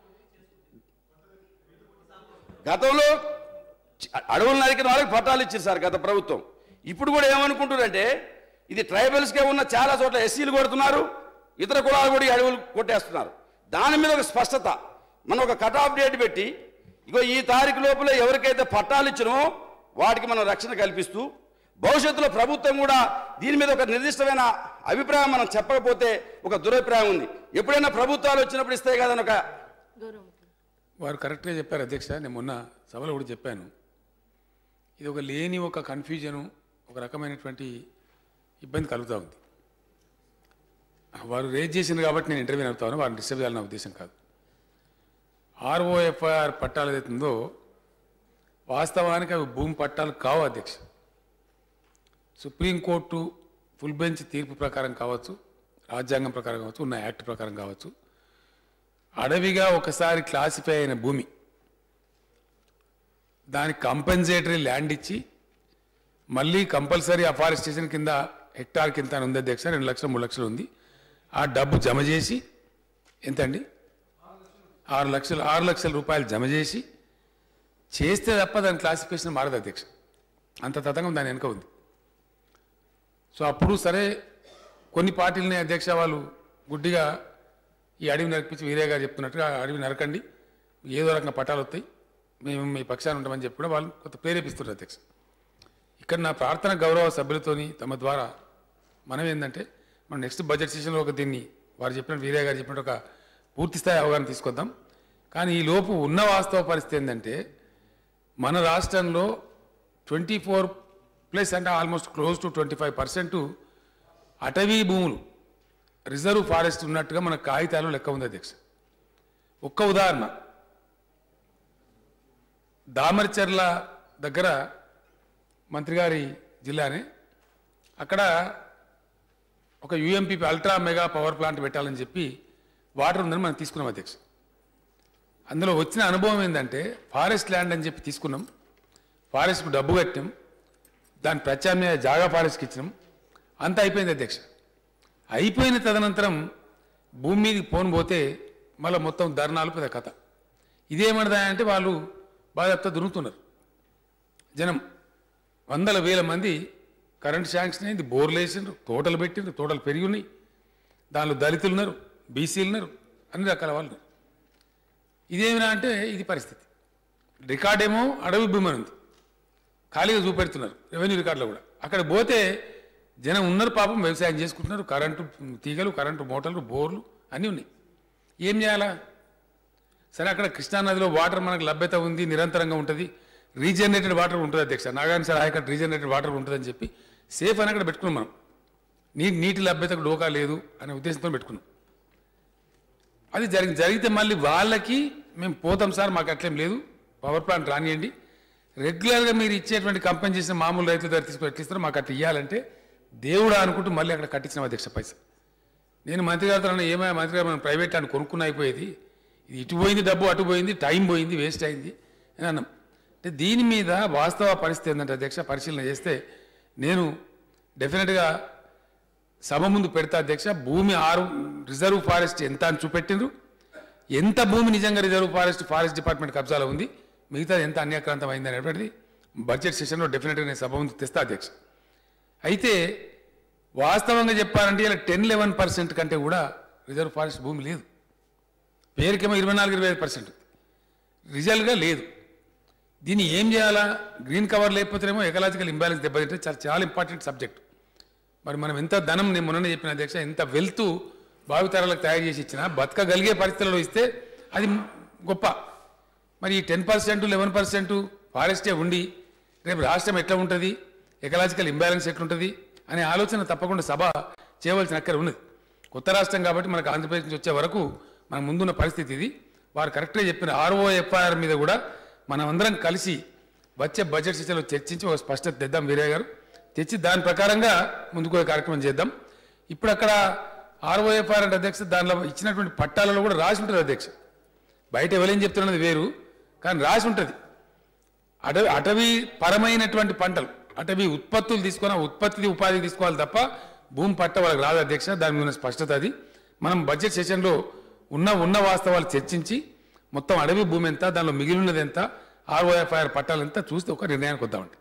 గతంలో చ- అడవులు నరికిన వాళ్ళకి పట్టాలు ఇచ్చారు సార్ గత ప్రభుత్వం ఇప్పుడు కూడా ఏమనుకుంటున్నారంటే ఇది ట్రైబల్స్కే ఉన్న చాలా చోట్ల ఎస్సీలు కొడుతున్నారు ఇతర కులాలు కూడా ఈ అడవులు కొట్టేస్తున్నారు దాని మీద ఒక స్పష్టత మనం ఒక కట్ ఆఫ్ డేట్ పెట్టి ఇగో ఈ తారీఖు లోపల ఎవరికైతే పట్టాలు ఇచ్చినో వాటికి మనం రక్షణ కల్పిస్తూ భవిష్యత్తులో ప్రభుత్వం కూడా దీని మీద ఒక నిర్దిష్టమైన అభిప్రాయం మనం చెప్పకపోతే ఒక దురభిప్రాయం ఉంది ఎప్పుడైనా ప్రభుత్వాలు వచ్చినప్పుడు ఇస్తాయి కదని ఒక వారు కరెక్ట్గా చెప్పారు అధ్యక్ష నేను మొన్న సభలో కూడా చెప్పాను ఇది ఒక లేని ఒక కన్ఫ్యూజను ఒక రకమైనటువంటి ఇబ్బంది కలుగుతూ ఉంది వారు రేజ్ చేసింది కాబట్టి నేను ఇంటర్వ్యూ అవుతాను వారిని డిస్టర్బ్ చేయాలన్న ఉద్దేశం కాదు ఆర్ఓఎఫ్ఐఆర్ పట్టాలు ఏదైతుందో వాస్తవానికి అవి భూమి పట్టాలు కావు అధ్యక్ష సుప్రీంకోర్టు ఫుల్ బెంచ్ తీర్పు ప్రకారం కావచ్చు రాజ్యాంగం ప్రకారం కావచ్చు ఉన్న యాక్ట్ ప్రకారం కావచ్చు అడవిగా ఒకసారి క్లాసిఫై అయిన భూమి దానికి కంపెన్సేటరీ ల్యాండ్ ఇచ్చి మళ్ళీ కంపల్సరీ అఫారెస్టేషన్ కింద హెక్టార్ కింద ఉంది అధ్యక్ష రెండు లక్షలు మూడు లక్షలు ఉంది ఆ డబ్బు జమ చేసి ఎంతండి ఆరు లక్షలు ఆరు లక్షల రూపాయలు జమ చేసి చేస్తే తప్ప దాని క్లాసిఫికేషన్ మారదు అధ్యక్ష అంత తతంగం దాని వెనుక ఉంది సో అప్పుడు సరే కొన్ని పార్టీలని అధ్యక్ష వాళ్ళు గుడ్డిగా ఈ అడవి నరిపించి వీరే గారు చెప్తున్నట్టుగా ఆ అడవి నరకండి ఏదో రకంగా పట్టాలు వస్తాయి మేము మీ పక్షాన్ని ఉంటామని చెప్పి కూడా వాళ్ళు కొంత ప్రేరేపిస్తున్నారు అధ్యక్ష ఇక్కడ నా ప్రార్థన గౌరవ సభ్యులతోని తమ ద్వారా మనం ఏంటంటే మనం నెక్స్ట్ బడ్జెట్ సెషన్లో ఒక దీన్ని వారు చెప్పినట్టు వీరే గారు చెప్పినట్టు ఒక పూర్తి స్థాయి అవగాహన తీసుకొద్దాం కానీ ఈ లోపు ఉన్న వాస్తవ పరిస్థితి ఏంటంటే మన రాష్ట్రంలో ట్వంటీ ఫోర్ ప్లస్ అంటే almost close to twenty five percent అటవీ భూములు రిజర్వ్ ఫారెస్ట్ ఉన్నట్టుగా మన కాగితాలు లెక్క ఉంది అధ్యక్ష ఒక్క ఉదాహరణ దామరచర్ల దగ్గర మంత్రి గారి జిల్లానే అక్కడ ఒక UMP ultra mega power plant పెట్టాలని చెప్పి వాటర్ ఉందని మనం తీసుకున్నాం అధ్యక్ష అందులో వచ్చిన అనుభవం ఏంటంటే ఫారెస్ట్ ల్యాండ్ అని చెప్పి తీసుకున్నాం ఫారెస్ట్కు డబ్బు కట్టాం దాని ప్రత్యామ్నాయ జాగా ఫారెస్ట్కి ఇచ్చినాం అంతా అయిపోయింది అధ్యక్ష అయిపోయిన తదనంతరం భూమి మీదకి పోను పోతే మళ్ళీ మొత్తం ధర్నాలు పెద్ద కథ ఇదేమన్నదా అంటే వాళ్ళు బాగా దురుకుతున్నారు జనం వందల వేల మంది కరెంట్ శాంక్షన్ అయింది బోర్లు వేసిండ్రు తోటలు పెట్టిండ్రు తోటలు పెరిగి ఉన్నాయి దానిలో దళితులు ఉన్నారు బీసీలు ఉన్నారు అన్ని రకాల వాళ్ళు ఉన్నారు ఇదేమినా అంటే ఇది పరిస్థితి రికార్డేమో అడవి భూమి అని ఉంది ఖాళీగా చూపెడుతున్నారు రెవెన్యూ రికార్డులో కూడా అక్కడ పోతే జనం ఉన్నారు పాపం వ్యవసాయం చేసుకుంటున్నారు కరెంటు తీగలు కరెంటు మోటార్లు బోర్లు అన్నీ ఉన్నాయి ఏం చేయాలా సరే అక్కడ కృష్ణానదిలో వాటర్ మనకు లభ్యత ఉంది నిరంతరంగా ఉంటుంది రీజనరేటెడ్ వాటర్ ఉంటుంది అధ్యక్ష నాగార్జున సార్ ఆయకట్ రీజనరేటెడ్ వాటర్ ఉంటుందని చెప్పి సేఫ్ అని అక్కడ పెట్టుకున్నాం మనం నీ నీటి లభ్యతకు డోకా లేదు అనే ఉద్దేశంతో పెట్టుకున్నాం అది జరిగి జరిగితే మళ్ళీ వాళ్ళకి మేము పోతాం సార్ మాకు అట్లేం లేదు పవర్ ప్లాంట్ రానియండి రెగ్యులర్గా మీరు ఇచ్చేటువంటి కంపెనీ చేసిన మామూలు రైతుల దగ్గర తీసుకుని ఎట్లా ఇస్తారో మాకు అట్లా ఇవ్వాలంటే దేవుడా అనుకుంటూ మళ్ళీ అక్కడ కట్టించిన అధ్యక్ష పైసలు నేను మంత్రి గారితో అన్నా, ఏమైనా మంత్రి గారు మనం ప్రైవేట్ అని కొనుక్కుని అయిపోయేది ఇది ఇటు పోయింది డబ్బు అటు పోయింది టైం పోయింది వేస్ట్ అయింది అని అన్నాం అంటే దీని మీద వాస్తవ పరిస్థితి ఏంటంటే అధ్యక్ష పరిశీలన చేస్తే నేను డెఫినెట్గా సభ ముందు పెడతా అధ్యక్ష భూమి ఆరు రిజర్వ్ ఫారెస్ట్ ఎంత అని చూపెట్టిండ్రు ఎంత భూమి నిజంగా రిజర్వ్ ఫారెస్ట్ ఫారెస్ట్ డిపార్ట్మెంట్ కబ్జాలో ఉంది మిగతా ఎంత అన్యాక్రాంతం అయింది అనేటువంటిది బడ్జెట్ సెషన్లో డెఫినెట్గా నేను సభ ముందు తెస్తా అధ్యక్ష అయితే వాస్తవంగా చెప్పాలంటే ఇలా టెన్ లెవెన్ పర్సెంట్ కంటే కూడా రిజర్వ్ ఫారెస్ట్ భూమి లేదు పేరుకేమో ఇరవై నాలుగు ఇరవై ఐదు పర్సెంట్ రిజల్ట్గా లేదు దీన్ని ఏం చేయాలా గ్రీన్ కవర్ లేకపోతేనేమో ఎకలాజికల్ ఇంబ్యాలెన్స్ దెబ్బతింటే చాలా చాలా ఇంపార్టెంట్ సబ్జెక్ట్ మరి మనం ఎంత ధనం నేను మొన్న చెప్పిన అధ్యక్ష ఎంత వెల్త్ భావితరాలకు తయారు చేసి ఇచ్చినా బతకగలిగే పరిస్థితుల్లో ఇస్తే అది గొప్ప మరి ఈ టెన్ పర్సెంట్ లెవెన్ పర్సెంట్ ఫారెస్టే ఉండి రేపు రాష్ట్రం ఎట్లా ఉంటుంది ఎకలాజికల్ ఇంబ్యాలెన్స్ ఎట్లుంటుంది అనే ఆలోచన తప్పకుండా సభ చేయవలసిన అక్కర ఉన్నది కొత్త రాష్ట్రం కాబట్టి మనకు ఆంధ్రప్రదేశ్ నుంచి వచ్చే వరకు మన ముందున్న పరిస్థితి ఇది వారు కరెక్ట్గా చెప్పిన ఆర్ఓఎఫ్ఐఆర్ మీద కూడా మనం అందరం కలిసి వచ్చే బడ్జెట్ సెషన్లో చర్చించి ఒక స్పష్టత తెద్దాం వీరయ్య గారు తెచ్చి దాని ప్రకారంగా ముందుకు పోయే కార్యక్రమం చేద్దాం ఇప్పుడు అక్కడ ఆర్ఓఎఫ్ఆర్ అంటే అధ్యక్ష దానిలో ఇచ్చినటువంటి పట్టాలలో కూడా రాసి ఉంటుంది అధ్యక్ష బయట ఎవరేం చెప్తున్నది వేరు కానీ రాసి ఉంటుంది అటవీ అటవీ పరమైనటువంటి పంటలు అటవీ ఉత్పత్తులు తీసుకొని ఆ ఉత్పత్తి ఉపాధి తీసుకోవాలి తప్ప భూమి పట్ట వాళ్ళకి రాదు అధ్యక్ష దాని మీద ఉన్న స్పష్టత అది మనం బడ్జెట్ సెషన్లో ఉన్న ఉన్న వాస్తవాలు చర్చించి మొత్తం అడవి భూమి ఎంత దానిలో మిగిలినది ఎంత ఆర్ఓఎఫ్ఐఆర్ పట్టాలు ఎంత చూస్తే ఒక నిర్ణయానికి వద్దామండి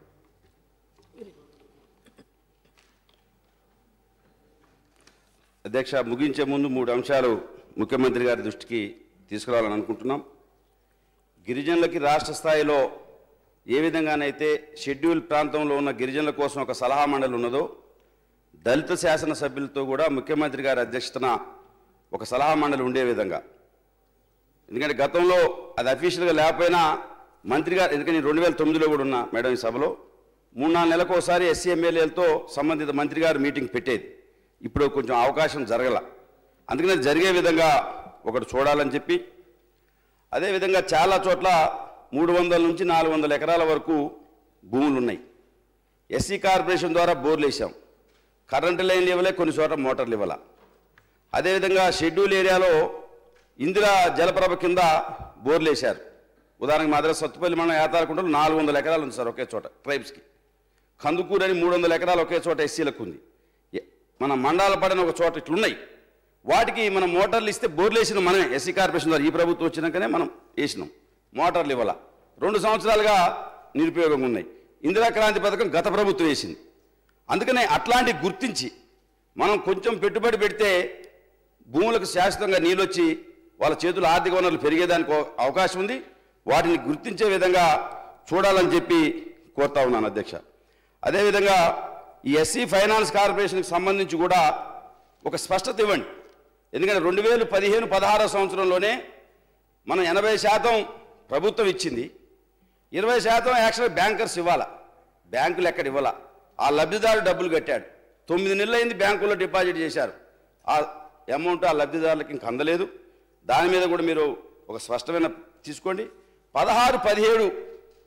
అధ్యక్ష ముగించే ముందు మూడు అంశాలు ముఖ్యమంత్రి గారి దృష్టికి తీసుకురావాలని అనుకుంటున్నాం గిరిజనులకి రాష్ట్ర స్థాయిలో ఏ విధంగానైతే షెడ్యూల్ ప్రాంతంలో ఉన్న గిరిజనుల కోసం ఒక సలహా మండలి ఉన్నదో దళిత శాసనసభ్యులతో కూడా ముఖ్యమంత్రి గారి అధ్యక్షతన ఒక సలహా మండలి ఉండే విధంగా ఎందుకంటే గతంలో అది అఫీషియల్గా లేకపోయినా మంత్రి గారు ఎందుకంటే నేను రెండు వేల తొమ్మిదిలో కూడా ఉన్నా మేడం ఈ సభలో మూడు నాలుగు నెలలకు ఒకసారి ఎస్సీ ఎమ్మెల్యేలతో సంబంధిత మంత్రి గారు మీటింగ్ పెట్టేది ఇప్పుడు కొంచెం అవకాశం జరగల అందుకని అది జరిగే విధంగా ఒకటి చూడాలని చెప్పి అదేవిధంగా చాలా చోట్ల మూడు వందల నుంచి నాలుగు వందల ఎకరాల వరకు భూములు ఉన్నాయి ఎస్సీ కార్పొరేషన్ ద్వారా బోర్లు వేసాం కరెంటు లైన్లు ఇవ్వలే కొన్ని చోట్ల మోటార్లు ఇవ్వాల అదేవిధంగా షెడ్యూల్ ఏరియాలో ఇందిరా జలప్రభ కింద బోర్లు వేశారు ఉదాహరణకు మా దగ్గర సత్తుపల్లి మండలం యాతారకుంటలో నాలుగు వందల ఎకరాలు ఉంది సార్ ఒకే చోట ట్రైబ్స్కి కందుకూరు అని మూడు వందల ఎకరాలు ఒకే చోట ఎస్సీలకు ఉంది ఎ- మన మండల పడిన ఒక చోట ఇట్లున్నాయి వాటికి మనం మోటార్లు ఇస్తే బోర్లు వేసిన మనమే ఎస్సీ కార్పొరేషన్ ద్వారా ఈ ప్రభుత్వం వచ్చినాకనే మనం వేసినాం మోటార్లు ఇవ్వాల రెండు సంవత్సరాలుగా నిరుపయోగంగా ఉన్నాయి ఇందిరా క్రాంతి పథకం గత ప్రభుత్వం వేసింది అందుకనే అట్లాంటి గుర్తించి మనం కొంచెం పెట్టుబడి పెడితే భూములకు శాశ్వతంగా నీళ్ళు వచ్చి వాళ్ళ చేతుల ఆర్థిక వనరులు పెరిగేదానికి ఒక అవకాశం ఉంది వాటిని గుర్తించే విధంగా చూడాలని చెప్పి కోరుతా ఉన్నాను అధ్యక్ష అదేవిధంగా ఈ ఎస్సీ ఫైనాన్స్ కార్పొరేషన్కి సంబంధించి కూడా ఒక స్పష్టత ఇవ్వండి ఎందుకంటే రెండు వేలు పదిహేను పదహారో సంవత్సరంలోనే మనం ఎనభై శాతం ప్రభుత్వం ఇచ్చింది ఇరవై శాతం యాక్చువల్ బ్యాంకర్స్ ఇవ్వాలా బ్యాంకులు ఎక్కడ ఇవ్వాలా ఆ లబ్ధిదారు డబ్బులు కట్టాడు తొమ్మిది నెలలు అయింది బ్యాంకుల్లో డిపాజిట్ చేశారు ఆ అమౌంట్ ఆ లబ్ధిదారులకు ఇంక అందలేదు దాని మీద కూడా మీరు ఒక స్పష్టమైన తీసుకోండి పదహారు పదిహేడు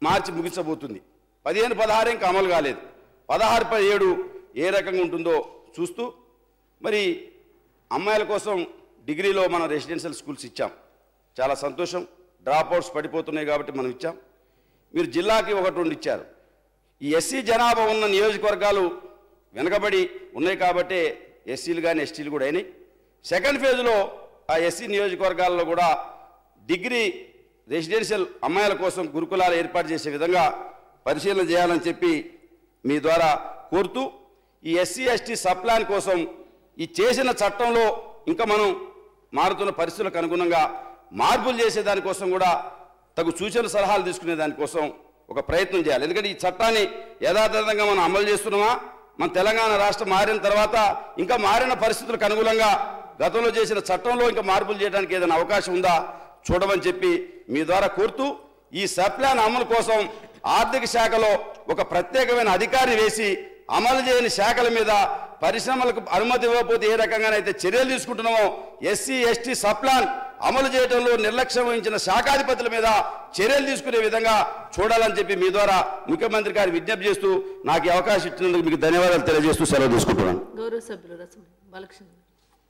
మార్చి ముగించబోతుంది పదిహేను పదహారు ఇంకా అమలు కాలేదు పదహారు పదిహేడు ఏ రకంగా ఉంటుందో చూస్తూ మరి అమ్మాయిల కోసం డిగ్రీలో మనం రెసిడెన్షియల్ స్కూల్స్ ఇచ్చాం చాలా సంతోషం డ్రాప్ అవుట్స్ పడిపోతున్నాయి కాబట్టి మనం ఇచ్చాం మీరు జిల్లాకి ఒకటి రెండు ఇచ్చారు ఈ ఎస్సీ జనాభా ఉన్న నియోజకవర్గాలు వెనకబడి ఉన్నాయి కాబట్టే ఎస్సీలు కానీ ఎస్టీలు కూడా అయినాయి సెకండ్ ఫేజ్లో ఆ ఎస్సీ నియోజకవర్గాల్లో కూడా డిగ్రీ రెసిడెన్షియల్ అమ్మాయిల కోసం గురుకులాలు ఏర్పాటు చేసే విధంగా పరిశీలన చేయాలని చెప్పి మీ ద్వారా కోరుతూ ఈ ఎస్సీ ఎస్టీ సప్లాన్ కోసం ఈ చేసిన చట్టంలో ఇంకా మనం మారుతున్న పరిస్థితులకు అనుగుణంగా మార్పులు చేసే దానికోసం కూడా తగు సూచన సలహాలు తీసుకునే దానికోసం ఒక ప్రయత్నం చేయాలి ఎందుకంటే ఈ చట్టాన్ని యథాతథంగా మనం అమలు చేస్తున్నామా మన తెలంగాణ రాష్ట్రం మారిన తర్వాత ఇంకా మారిన పరిస్థితులకు అనుగుణంగా గతంలో చేసిన చట్టంలో ఇంకా మార్పులు చేయడానికి ఏదైనా అవకాశం ఉందా చూడమని చెప్పి మీ ద్వారా కోరుతూ ఈ సప్లాన్ అమలు కోసం ఆర్థిక శాఖలో ఒక ప్రత్యేకమైన అధికారి వేసి అమలు చేయని శాఖల మీద పరిశ్రమలకు అనుమతి ఇవ్వకపోతే ఏ రకంగానైతే చర్యలు తీసుకుంటున్నామో ఎస్సీ ఎస్టీ సప్లాన్ అమలు చేయడంలో నిర్లక్ష్యం వహించిన శాఖాధిపతుల మీద చర్యలు తీసుకునే విధంగా చూడాలని చెప్పి మీ ద్వారా ముఖ్యమంత్రి గారి విజ్ఞప్తి చేస్తూ నాకు ఈ అవకాశం ఇచ్చినందుకు మీకు ధన్యవాదాలు తెలియజేస్తూ సెలవు తీసుకుంటున్నాను గౌరవ సభ్యులు రసం బాలకృష్ణ గారు.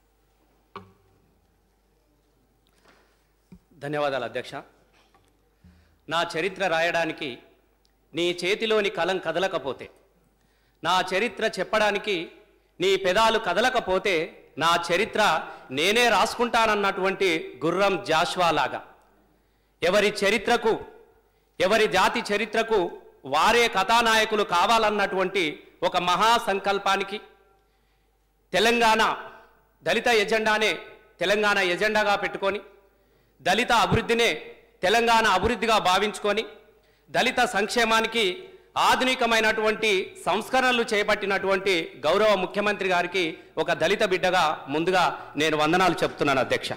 ధన్యవాదాలు అధ్యక్ష నా చరిత్ర రాయడానికి నీ చేతిలోని కలం కదలకపోతే నా చరిత్ర చెప్పడానికి నీ పెదాలు కదలకపోతే నా చరిత్ర నేనే రాసుకుంటానన్నటువంటి గుర్రం జాష్వా లాగా ఎవరి చరిత్రకు ఎవరి జాతి చరిత్రకు వారే కథానాయకులు కావాలన్నటువంటి ఒక మహా సంకల్పానికి తెలంగాణ దళిత ఎజెండానే తెలంగాణ ఎజెండాగా పెట్టుకొని దళిత అభివృద్ధినే తెలంగాణ అభివృద్ధిగా భావించుకొని దళిత సంక్షేమానికి ఆధునికమైనటువంటి సంస్కరణలు చేపట్టినటువంటి గౌరవ ముఖ్యమంత్రి గారికి ఒక దళిత బిడ్డగా ముందుగా నేను వందనాలు చెప్తున్నాను అధ్యక్ష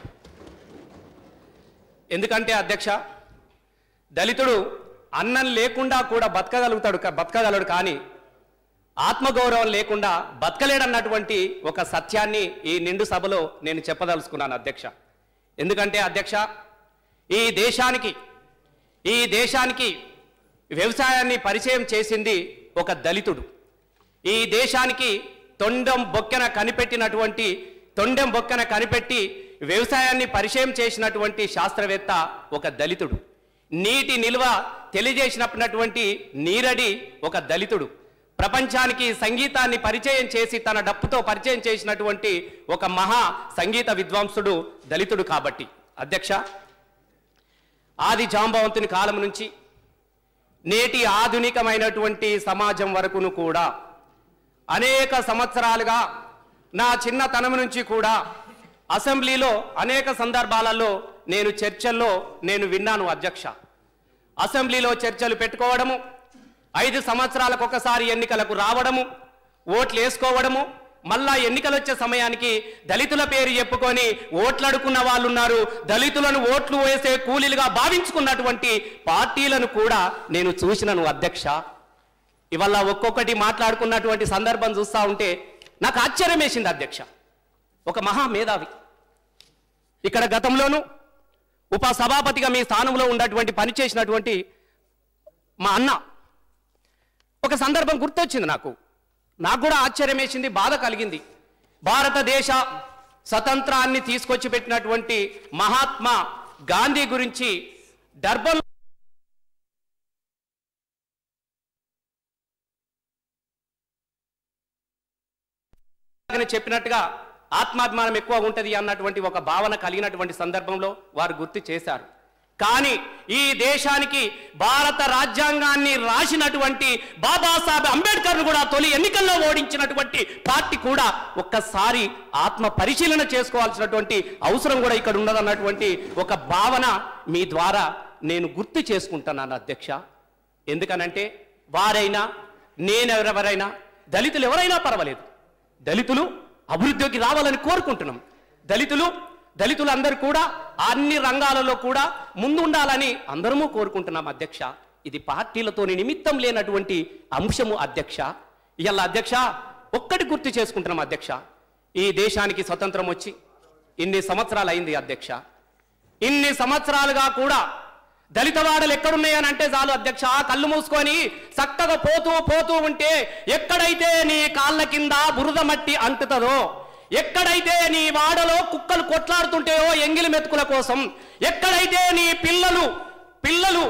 ఎందుకంటే అధ్యక్ష దళితుడు అన్నం లేకుండా కూడా బతకగలుగుతాడు క- బతకగలడు కానీ ఆత్మగౌరవం లేకుండా బతకలేడన్నటువంటి ఒక సత్యాన్ని ఈ నిండు సభలో నేను చెప్పదలుచుకున్నాను అధ్యక్ష ఎందుకంటే అధ్యక్ష ఈ దేశానికి ఈ దేశానికి వ్యవసాయాన్ని పరిచయం చేసింది ఒక దళితుడు ఈ దేశానికి తొండం బొక్కెన కనిపెట్టినటువంటి తొండెం బొక్కెన కనిపెట్టి వ్యవసాయాన్ని పరిచయం చేసినటువంటి శాస్త్రవేత్త ఒక దళితుడు నీటి నిల్వ తెలియజేసినటువంటి నీరడి ఒక దళితుడు ప్రపంచానికి సంగీతాన్ని పరిచయం చేసి తన డప్పుతో పరిచయం చేసినటువంటి ఒక మహా సంగీత విద్వాంసుడు దళితుడు కాబట్టి అధ్యక్ష ఆది జాంబవంతుని కాలం నుంచి నేటి ఆధునికమైనటువంటి సమాజం వరకును కూడా అనేక సంవత్సరాలుగా నా చిన్నతనం నుంచి కూడా అసెంబ్లీలో అనేక సందర్భాలలో నేను చర్చల్లో నేను విన్నాను అధ్యక్ష అసెంబ్లీలో చర్చలు పెట్టుకోవడము ఐదు సంవత్సరాలకు ఒకసారి ఎన్నికలకు రావడము ఓట్లు వేసుకోవడము మళ్ళా ఎన్నికలు వచ్చే సమయానికి దళితుల పేరు చెప్పుకొని ఓట్లాడుకున్న వాళ్ళు ఉన్నారు దళితులను ఓట్లు వేసే కూలీలుగా భావించుకున్నటువంటి పార్టీలను కూడా నేను చూసినాను అధ్యక్ష ఇవాళ ఒక్కొక్కటి మాట్లాడుకున్నటువంటి సందర్భం చూస్తా ఉంటే నాకు ఆశ్చర్యం వేసింది అధ్యక్ష ఒక మహా మేధావి ఇక్కడ గతంలోనూ ఉప సభాపతిగా మీ స్థానంలో ఉన్నటువంటి పని చేసినటువంటి మా అన్న ఒక సందర్భం గుర్తొచ్చింది నాకు నాకు కూడా ఆశ్చర్యం వేసింది బాధ కలిగింది భారతదేశ స్వతంత్రాన్ని తీసుకొచ్చి పెట్టినటువంటి మహాత్మా గాంధీ గురించి డర్బన్ అని చెప్పినట్టుగా ఆత్మాభిమానం ఎక్కువ ఉంటుంది అన్నటువంటి ఒక భావన కలిగినటువంటి సందర్భంలో వారు గుర్తు చేశారు కానీ ఈ దేశానికి భారత రాజ్యాంగాన్ని రాసినటువంటి బాబాసాహెబ్ అంబేద్కర్ను కూడా తొలి ఎన్నికల్లో ఓడించినటువంటి పార్టీ కూడా ఒక్కసారి ఆత్మ పరిశీలన చేసుకోవాల్సినటువంటి అవసరం కూడా ఇక్కడ ఉన్నదన్నటువంటి ఒక భావన మీ ద్వారా నేను గుర్తు చేసుకుంటున్నాను అధ్యక్ష ఎందుకనంటే వారైనా నేనెవరెవరైనా దళితులు ఎవరైనా పర్వాలేదు దళితులు అభివృద్ధికి రావాలని కోరుకుంటున్నాం దళితులు దళితులందరూ కూడా అన్ని రంగాలలో కూడా ముందుండాలని అందరము కోరుకుంటున్నాం అధ్యక్ష ఇది పార్టీలతోని నిమిత్తం లేనటువంటి అంశము అధ్యక్ష ఇవాళ అధ్యక్ష ఒక్కటి గుర్తు చేసుకుంటున్నాం అధ్యక్ష ఈ దేశానికి స్వతంత్రం వచ్చి ఇన్ని సంవత్సరాలు అయింది అధ్యక్ష ఇన్ని సంవత్సరాలుగా కూడా దళిత వాడలు ఎక్కడున్నాయని అంటే చాలు అధ్యక్ష కళ్ళు మూసుకొని చక్కగా పోతూ పోతూ ఉంటే ఎక్కడైతే నీ కాళ్ళ కింద బురద మట్టి అంటుతుందో ఎక్కడైతే నీ వాడలో కుక్కలు కొట్లాడుతుంటాయో ఎంగిలి మెతుకుల కోసం ఎక్కడైతే నీ పిల్లలు పిల్లలు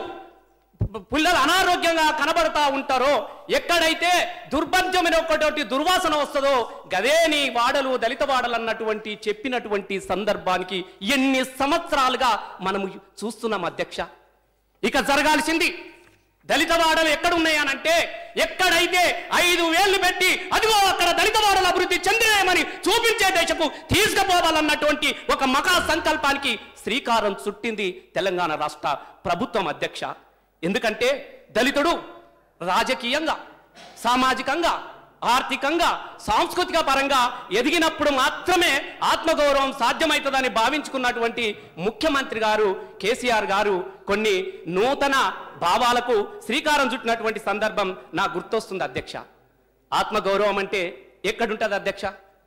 పిల్లలు అనారోగ్యంగా కనబడతా ఉంటారో ఎక్కడైతే దుర్భంజమైన ఒకటి దుర్వాసన వస్తుందో గదే నీ వాడలు దళిత వాడలు అన్నటువంటి చెప్పినటువంటి సందర్భానికి ఎన్ని సంవత్సరాలుగా మనము చూస్తున్నాం అధ్యక్ష ఇక జరగాల్సింది దళిత వాడలు ఎక్కడున్నాయనంటే ఎక్కడైతే ఐదు వేళ్లు పెట్టి అదిగో అక్కడ దళిత వాడల అభివృద్ధి చెందినాయమని చూపించే దేశకు తీసుకుపోవాలన్నటువంటి ఒక మకా సంకల్పానికి శ్రీకారం చుట్టింది తెలంగాణ రాష్ట్ర ప్రభుత్వం అధ్యక్ష ఎందుకంటే దళితుడు రాజకీయంగా సామాజికంగా ఆర్థికంగా సాంస్కృతిక పరంగా ఎదిగినప్పుడు మాత్రమే ఆత్మగౌరవం సాధ్యమవుతుందని భావించుకున్నటువంటి ముఖ్యమంత్రి గారు కేసీఆర్ గారు కొన్ని నూతన భావాలకు శ్రీకారం చుట్టినటువంటి సందర్భం నాకు గుర్తొస్తుంది అధ్యక్ష ఆత్మగౌరవం అంటే ఎక్కడుంటుంది అధ్యక్ష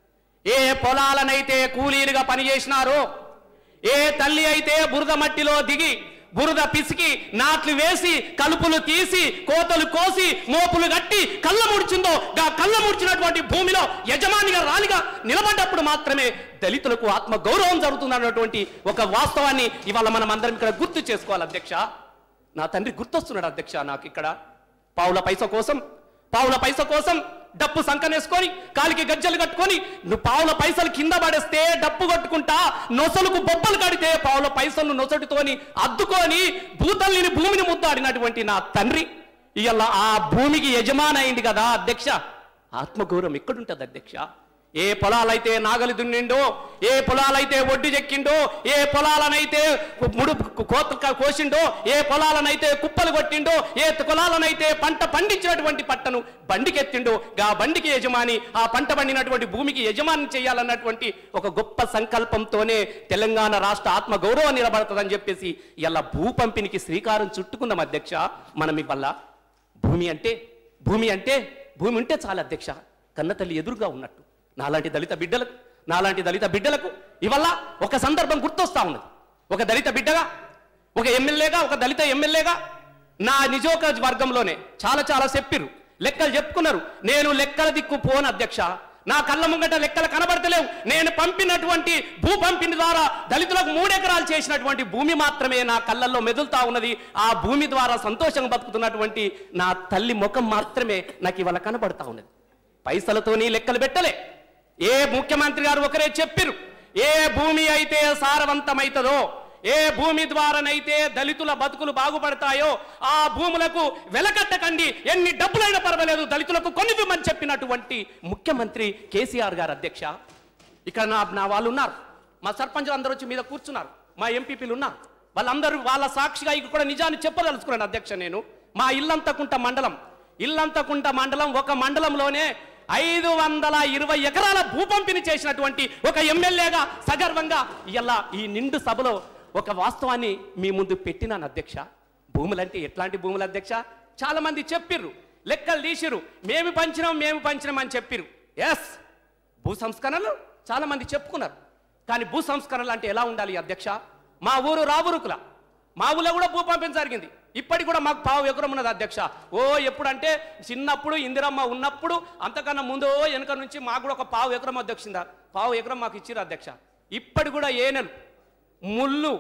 ఏ పొలాలనైతే కూలీలుగా పనిచేసినారో ఏ తల్లి అయితే బురద మట్టిలో దిగి బురద పిసికి నాట్లు వేసి కలుపులు తీసి కోతలు కోసి మోపులు కట్టి కళ్ళ ముడిచిందో గా కళ్ళ ముడిచినటువంటి భూమిలో యజమానిగా రాలిగా నిలబడ్డప్పుడు మాత్రమే దళితులకు ఆత్మ గౌరవం జరుగుతుందన్నటువంటి ఒక వాస్తవాన్ని ఇవాళ మనం అందరం ఇక్కడ గుర్తు చేసుకోవాలి అధ్యక్ష నా తండ్రి గుర్తొస్తున్నాడు అధ్యక్ష నాకు ఇక్కడ పావుల పైస కోసం పావుల పైస కోసం డప్పు సంకనేసుకొని కాలికి గజ్జలు కట్టుకొని నువ్వు పావుల పైసలు కింద పడేస్తే డప్పు కొట్టుకుంటా నొసలుకు బొబ్బలు కడితే పావుల పైసలు నొసటితోని అద్దుకొని భూతల్లిని భూమిని ముద్దాడినటువంటి నా తండ్రి ఇవాళ ఆ భూమికి యజమాని అయింది కదా అధ్యక్ష ఆత్మగౌరవం ఎక్కడుంటది అధ్యక్ష ఏ పొలాలైతే నాగలి దున్నిండో ఏ పొలాలైతే ఒడ్డు చెక్కిండో ఏ పొలాలనైతే ముడు కోత కోసిండో ఏ పొలాలనైతే కుప్పలు కొట్టిండో ఏ పొలాలనైతే పంట పండించినటువంటి పట్టను బండికెత్తిండో గా బండికి యజమాని ఆ పంట పండినటువంటి భూమికి యజమాని చేయాలన్నటువంటి ఒక గొప్ప సంకల్పంతోనే తెలంగాణ రాష్ట్ర ఆత్మ గౌరవం నిలబడుతుందని చెప్పేసి ఇలా భూ పంపిణీకి శ్రీకారం చుట్టుకున్నాం అధ్యక్ష మనం ఇవల్ల భూమి అంటే భూమి అంటే భూమి ఉంటే చాలా అధ్యక్ష కన్నతల్లి ఎదురుగా ఉన్నట్టు నాలాంటి దళిత బిడ్డలకు నాలాంటి దళిత బిడ్డలకు ఇవల్ల ఒక సందర్భం గుర్తొస్తా ఉన్నది ఒక దళిత బిడ్డగా ఒక ఎమ్మెల్యేగా ఒక దళిత ఎమ్మెల్యేగా నా నిజోక వర్గంలోనే చాలా చాలా చెప్పిర్రు లెక్కలు చెప్పుకున్నారు నేను లెక్కల దిక్కు పోను అధ్యక్ష నా కళ్ళ ముంగట లెక్కలు కనబడతలేవు నేను పంపినటువంటి భూ పంపిణీ ద్వారా దళితులకు మూడెకరాలు చేసినటువంటి భూమి మాత్రమే నా కళ్ళల్లో మెదులుతా ఉన్నది ఆ భూమి ద్వారా సంతోషంగా బతుకుతున్నటువంటి నా తల్లి ముఖం మాత్రమే నాకు ఇవాళ కనబడతా ఉన్నది పైసలతోని లెక్కలు పెట్టలే ఏ ముఖ్యమంత్రి గారు ఒకరే చెప్పిరు ఏ భూమి అయితే సారవంతమైతదో ఏ భూమి ద్వారానైతే దళితుల బతుకులు బాగుపడతాయో ఆ భూములకు వెలకట్టకండి ఎన్ని డబ్బులైనా పర్వాలేదు దళితులకు కొనివ్వమని చెప్పినటువంటి ముఖ్యమంత్రి కేసీఆర్ గారు అధ్యక్ష ఇక్కడ నా నా వాళ్ళు ఉన్నారు మా సర్పంచులు అందరూ వచ్చి మీద కూర్చున్నారు మా ఎంపీపీలు ఉన్నారు వాళ్ళందరూ వాళ్ళ సాక్షిగా ఇక కూడా నిజాన్ని చెప్పదలుచుకున్నాను అధ్యక్ష నేను మా ఇల్లంతకుంట మండలం ఇల్లంతకుంట మండలం ఒక మండలంలోనే ఐదు వందల ఇరవై ఎకరాల భూ పంపిణీ చేసినటువంటి ఒక ఎమ్మెల్యేగా సగర్వంగా ఇలా ఈ నిండు సభలో ఒక వాస్తవాన్ని మీ ముందు పెట్టినాను అధ్యక్ష భూములంటే ఎట్లాంటి భూములు అధ్యక్ష చాలా మంది చెప్పిర్రు లెక్కలు తీసిర్రు మేము పంచినాం మేము పంచినాం అని చెప్పిర్రు ఎస్ భూ సంస్కరణలు చాలా మంది చెప్పుకున్నారు కానీ భూ సంస్కరణలు అంటే ఎలా ఉండాలి అధ్యక్ష మా ఊరు రావురుకుల మా ఊళ్ళో కూడా భూ పంపిణీ జరిగింది ఇప్పటికి కూడా మాకు పావు ఎకరం ఉన్నది అధ్యక్ష ఓ ఎప్పుడంటే చిన్నప్పుడు ఇందిరమ్మ ఉన్నప్పుడు అంతకన్నా ముందు వెనక నుంచి మాకు కూడా ఒక పావు ఎకరం అధ్యక్షిందా పావు ఎకరం మాకు ఇచ్చిర్రు అధ్యక్ష ఇప్పటి కూడా ఏనెలు ముళ్ళు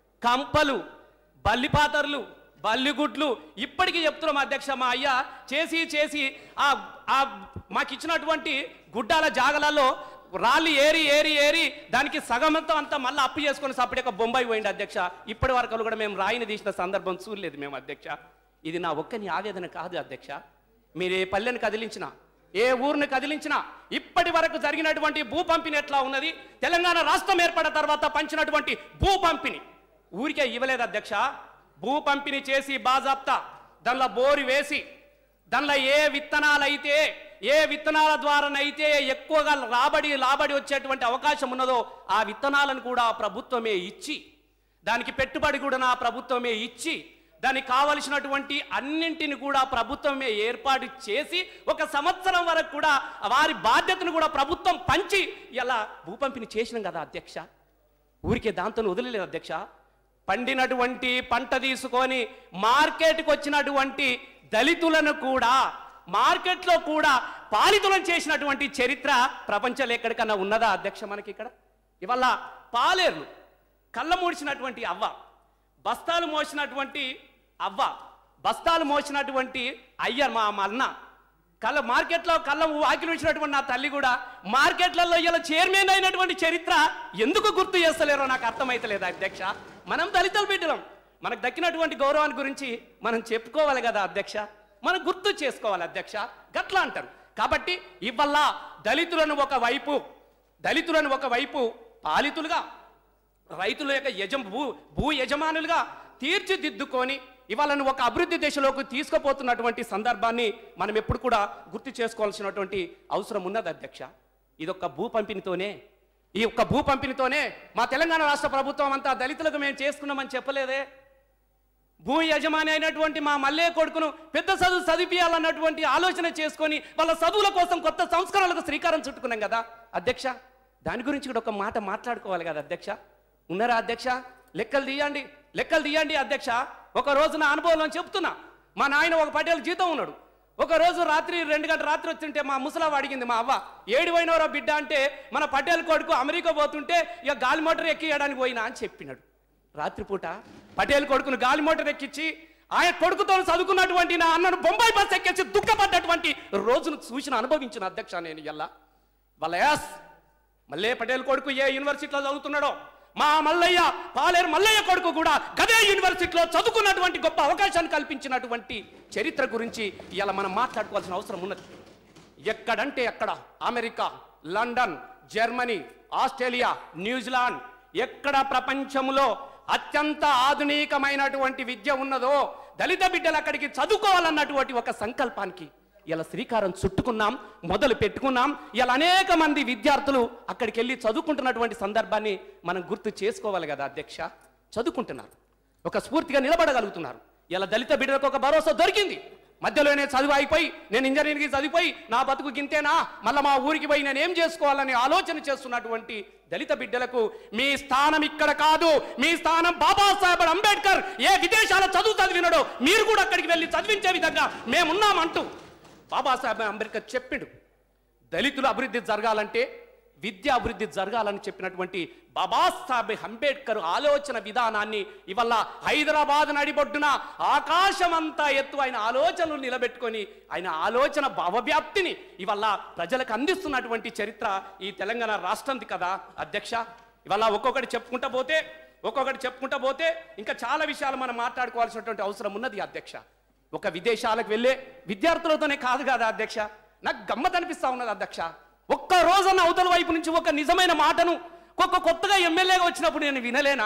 కంపలు బల్లిపాతర్లు బల్లిగుడ్లు ఇప్పటికీ చెప్తున్నాం అధ్యక్ష మా అయ్య చేసి చేసి ఆ ఆ మాకు ఇచ్చినటువంటి గుడ్డాల జాగలలో రాళ్ళు ఏరి ఏరి ఏరి దానికి సగమంతో అంతా మళ్ళీ అప్పు చేసుకొని సపరేట్గా బొంబాయి పోయింది అధ్యక్ష ఇప్పటి వరకు కూడా మేము రాయిని తీసిన సందర్భం చూడలేదు మేము అధ్యక్ష ఇది నా ఒక్కని ఆవేదన కాదు అధ్యక్ష మీరు ఏ పల్లెని కదిలించినా ఏ ఊరిని కదిలించినా ఇప్పటి వరకు జరిగినటువంటి భూ పంపిణీ ఎట్లా ఉన్నది తెలంగాణ రాష్ట్రం ఏర్పడిన తర్వాత పంచినటువంటి భూ పంపిణీ ఊరికే ఇవ్వలేదు అధ్యక్ష భూ పంపిణీ చేసి బాజాప్తా దానిలో బోరు వేసి దానిలో ఏ విత్తనాలు అయితే ఏ విత్తనాల ద్వారానైతే ఎక్కువగా రాబడి లాబడి వచ్చేటువంటి అవకాశం ఉన్నదో ఆ విత్తనాలను కూడా ప్రభుత్వమే ఇచ్చి దానికి పెట్టుబడి కూడా నా ప్రభుత్వమే ఇచ్చి దానికి కావలసినటువంటి అన్నింటిని కూడా ప్రభుత్వమే ఏర్పాటు చేసి ఒక సంవత్సరం వరకు కూడా వారి బాధ్యతను కూడా ప్రభుత్వం పంచి ఇలా భూ పంపిణీ చేసినాం కదా అధ్యక్ష ఊరికే దాంతో వదిలేదు అధ్యక్ష పండినటువంటి పంట తీసుకొని మార్కెట్కి వచ్చినటువంటి దళితులను కూడా మార్కెట్లో కూడా పాలితులను చేసినటువంటి చరిత్ర ప్రపంచంలో ఎక్కడికన్నా ఉన్నదా అధ్యక్ష మనకి ఇక్కడ ఇవాళ పాలేర్లు కళ్ళ మూడిచినటువంటి అవ్వ బస్తాలు మోసినటువంటి అవ్వ బస్తాలు మోసినటువంటి అయ్య మా మా అన్న కళ్ళ మార్కెట్లో కళ్ళ వాకిలు ఉంచినటువంటి నా తల్లి కూడా మార్కెట్లలో ఇలా చైర్మన్ అయినటువంటి చరిత్ర ఎందుకు గుర్తు చేస్తలేరో నాకు అర్థమైతలేదు అధ్యక్ష మనం దళితులు బిడ్డలం మనకు దక్కినటువంటి గౌరవాన్ని గురించి మనం చెప్పుకోవాలి కదా అధ్యక్ష మనం గుర్తు చేసుకోవాలి అధ్యక్ష గట్లా అంటారు కాబట్టి ఇవల్ల దళితులను ఒక వైపు దళితులను ఒక వైపు పాలితులుగా రైతుల యొక్క యజం భూ భూ యజమానులుగా తీర్చిదిద్దుకొని ఇవాళను ఒక అభివృద్ధి దిశలోకి తీసుకుపోతున్నటువంటి సందర్భాన్ని మనం ఎప్పుడు కూడా గుర్తు చేసుకోవాల్సినటువంటి అవసరం ఉన్నది అధ్యక్ష ఇదొక్క భూ పంపిణీతోనే ఈ ఒక్క భూ పంపిణీతోనే మా తెలంగాణ రాష్ట్ర ప్రభుత్వం అంతా దళితులకు మేము చేసుకున్నామని చెప్పలేదే భూ యజమాని అయినటువంటి మా మల్లయ్య కొడుకును పెద్ద చదువు చదివియాలన్నటువంటి ఆలోచన చేసుకొని వాళ్ళ చదువుల కోసం కొత్త సంస్కరణలకు శ్రీకారం చుట్టుకున్నాం కదా అధ్యక్ష దాని గురించి కూడా ఒక మాట మాట్లాడుకోవాలి కదా అధ్యక్ష ఉన్నారా అధ్యక్ష లెక్కలు తీయండి లెక్కలు తీయండి అధ్యక్ష ఒక రోజు నా అనుభవంలో చెప్తున్నా మా నాయన ఒక పటేల్ జీతం ఉన్నాడు ఒక రోజు రాత్రి రెండు గంటల రాత్రి వచ్చింటే మా ముసలావు అడిగింది మా అవ్వ ఏడు పోయినవరా బిడ్డ అంటే మన పటేల్ కొడుకు అమెరికా పోతుంటే ఇక గాలి మోటార్ ఎక్కియడానికి పోయినా అని చెప్పినాడు రాత్రిపూట పటేల్ కొడుకును గాలి మోటార్ ఎక్కించి ఆయన కొడుకుతో చదువుకున్నటువంటి నా అన్నను బొంబాయి బస్ ఎక్కించి దుఃఖపడ్డటువంటి రోజును చూసిన అనుభవించిన అధ్యక్ష నేను ఇలా వాళ్ళ యాస్ మల్లయ్య పటేల్ కొడుకు ఏ యూనివర్సిటీలో చదువుతున్నాడో మా మల్లయ్య పాలేరు మల్లయ్య కొడుకు కూడా గదే యూనివర్సిటీలో చదువుకున్నటువంటి గొప్ప అవకాశాన్ని కల్పించినటువంటి చరిత్ర గురించి ఇలా మనం మాట్లాడుకోవాల్సిన అవసరం ఉన్నది ఎక్కడంటే ఎక్కడ America London Germany Australia New Zealand ఎక్కడ ప్రపంచంలో అత్యంత ఆధునికమైనటువంటి విద్య ఉన్నదో దళిత బిడ్డలు అక్కడికి చదువుకోవాలన్నటువంటి ఒక సంకల్పానికి ఇలా శ్రీకారం చుట్టుకున్నాం మొదలు పెట్టుకున్నాం ఇలా అనేక మంది విద్యార్థులు అక్కడికి వెళ్ళి చదువుకుంటున్నటువంటి సందర్భాన్ని మనం గుర్తు చేసుకోవాలి కదా అధ్యక్ష చదువుకుంటున్నారు ఒక స్ఫూర్తిగా నిలబడగలుగుతున్నారు ఇలా దళిత బిడ్డలకు ఒక భరోసా దొరికింది మధ్యలోనే చదువు అయిపోయి నేను ఇంజనీరింగ్కి చదివిపోయి నా బతుకు గింతేనా మళ్ళీ మా ఊరికి పోయి నేను ఏం చేసుకోవాలని ఆలోచన చేస్తున్నటువంటి దళిత బిడ్డలకు మీ స్థానం ఇక్కడ కాదు మీ స్థానం బాబాసాహెబ్ అంబేద్కర్ ఏ విదేశాల చదువు చదివినడో మీరు కూడా అక్కడికి వెళ్ళి చదివించే విధంగా మేమున్నామంటూ బాబాసాహెబ్ అంబేద్కర్ చెప్పిండు దళితుల అభివృద్ధి జరగాలంటే విద్య అభివృద్ధి జరగాలని చెప్పినటువంటి బాబాసాహెబ్ అంబేద్కర్ ఆలోచన విధానాన్ని ఇవల్ల హైదరాబాద్ నడిబొడ్డున ఆకాశమంతా ఎత్తు ఆయన ఆలోచనలు నిలబెట్టుకొని ఆయన ఆలోచన భావవ్యాప్తిని ఇవల్ల ప్రజలకు అందిస్తున్నటువంటి చరిత్ర ఈ తెలంగాణ రాష్ట్రంది కదా అధ్యక్ష ఇవల్ల ఒక్కొక్కటి చెప్పుకుంటా పోతే ఒక్కొక్కటి చెప్పుకుంటా పోతే ఇంకా చాలా విషయాలు మనం మాట్లాడుకోవాల్సినటువంటి అవసరం ఉన్నది అధ్యక్ష ఒక విదేశాలకు వెళ్ళే విద్యార్థులతోనే కాదు కదా అధ్యక్ష నాకు గమ్మత్ అనిపిస్తా ఉన్నది అధ్యక్ష ఒక్క రోజన్న అవతల వైపు నుంచి ఒక నిజమైన మాటను ఒక్క కొత్తగా ఎమ్మెల్యేగా వచ్చినప్పుడు నేను వినలేనా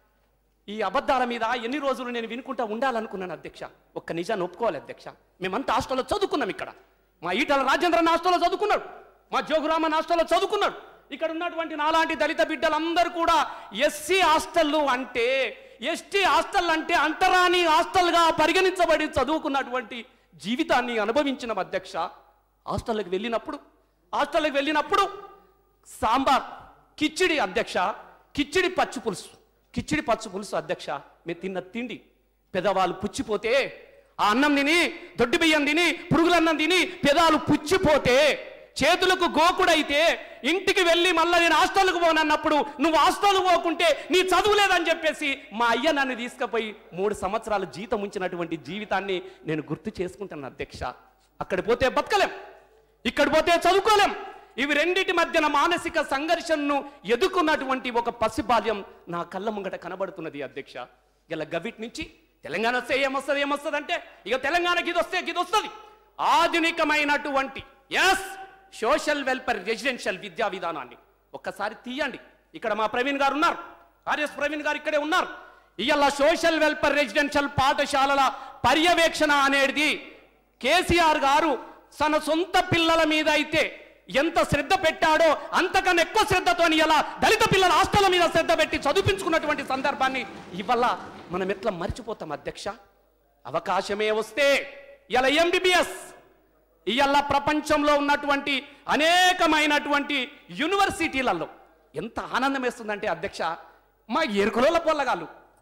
ఈ అబద్ధాల మీద ఎన్ని రోజులు నేను వినుకుంటా ఉండాలనుకున్నాను అధ్యక్ష ఒక్క నిజాన్ని ఒప్పుకోవాలి అధ్యక్ష మేమంతా హాస్టల్లో చదువుకున్నాం ఇక్కడ మా ఈటల రాజేంద్రన్ హాస్టల్లో చదువుకున్నాడు మా జోగురామన్ హాస్టల్లో చదువుకున్నాడు ఇక్కడ ఉన్నటువంటి నాలాంటి దళిత బిడ్డలందరూ కూడా ఎస్సీ హాస్టళ్ళు అంటే ఎస్టీ హాస్టల్ అంటే అంటరాని హాస్టల్గా పరిగణించబడి చదువుకున్నటువంటి జీవితాన్ని అనుభవించిన అధ్యక్ష హాస్టల్కి వెళ్ళినప్పుడు హాస్టల్కి వెళ్ళినప్పుడు సాంబార్ కిచిడి అధ్యక్ష కిచిడి పచ్చి పులుసు కిచిడి పచ్చి పులుసు అధ్యక్ష మేము తిన్న తిండి పెదవాళ్ళు పుచ్చిపోతే ఆ అన్నం తిని దొడ్డి బియ్యం తిని పురుగులన్నం తిని పెదాలు పుచ్చిపోతే చేతులకు గోకుడైతే ఇంటికి వెళ్ళి మళ్ళీ నేను హాస్టల్కు పోనన్నప్పుడు నువ్వు హాస్టల్ పోకుంటే నీ చదువు లేదని చెప్పేసి మా అయ్య నన్ను తీసుకుపోయి మూడు సంవత్సరాలు జీతం ఉంచినటువంటి జీవితాన్ని నేను గుర్తు చేసుకుంటాను అధ్యక్ష అక్కడ పోతే బతకలేం ఇక్కడ పోతే చదువుకోలేం ఇవి రెండిటి మధ్యన మానసిక సంఘర్షణను ఎదుర్కొన్నటువంటి ఒక పసిబాల్యం నా కళ్ళ ముంగట కనబడుతున్నది అధ్యక్ష ఇలా గవిట్ నుంచి తెలంగాణ వస్తే ఏమొస్తుంది ఏమొస్తుంది అంటే ఇక తెలంగాణకి ఇది వస్తే ఇది వస్తుంది ఆధునికమైనటువంటి ఎస్ సోషల్ వెల్ఫేర్ రెసిడెన్షియల్ విద్యా విధానాన్ని ఒక్కసారి తీయండి ఇక్కడ మా ప్రవీణ్ గారు ఉన్నారు ఆర్ఎస్ ప్రవీణ్ గారు ఇక్కడే ఉన్నారు ఇవాళ సోషల్ వెల్ఫేర్ రెసిడెన్షియల్ పాఠశాలల పర్యవేక్షణ అనేది కేసీఆర్ గారు తన సొంత పిల్లల మీద అయితే ఎంత శ్రద్ధ పెట్టాడో అంతకన్నా ఎక్కువ శ్రద్ధతో ఇలా దళిత పిల్లల హాస్టల్ మీద శ్రద్ధ పెట్టి చదివించుకున్నటువంటి సందర్భాన్ని ఇవల్ల మనం ఎట్లా మర్చిపోతాం అధ్యక్ష అవకాశమే వస్తే ఇలా ఎంబీబీఎస్ ఇవాళ ప్రపంచంలో ఉన్నటువంటి అనేకమైనటువంటి యూనివర్సిటీలలో ఎంత ఆనందం వేస్తుందంటే అధ్యక్ష మా ఎరుకుల పొల్లగాళ్ళు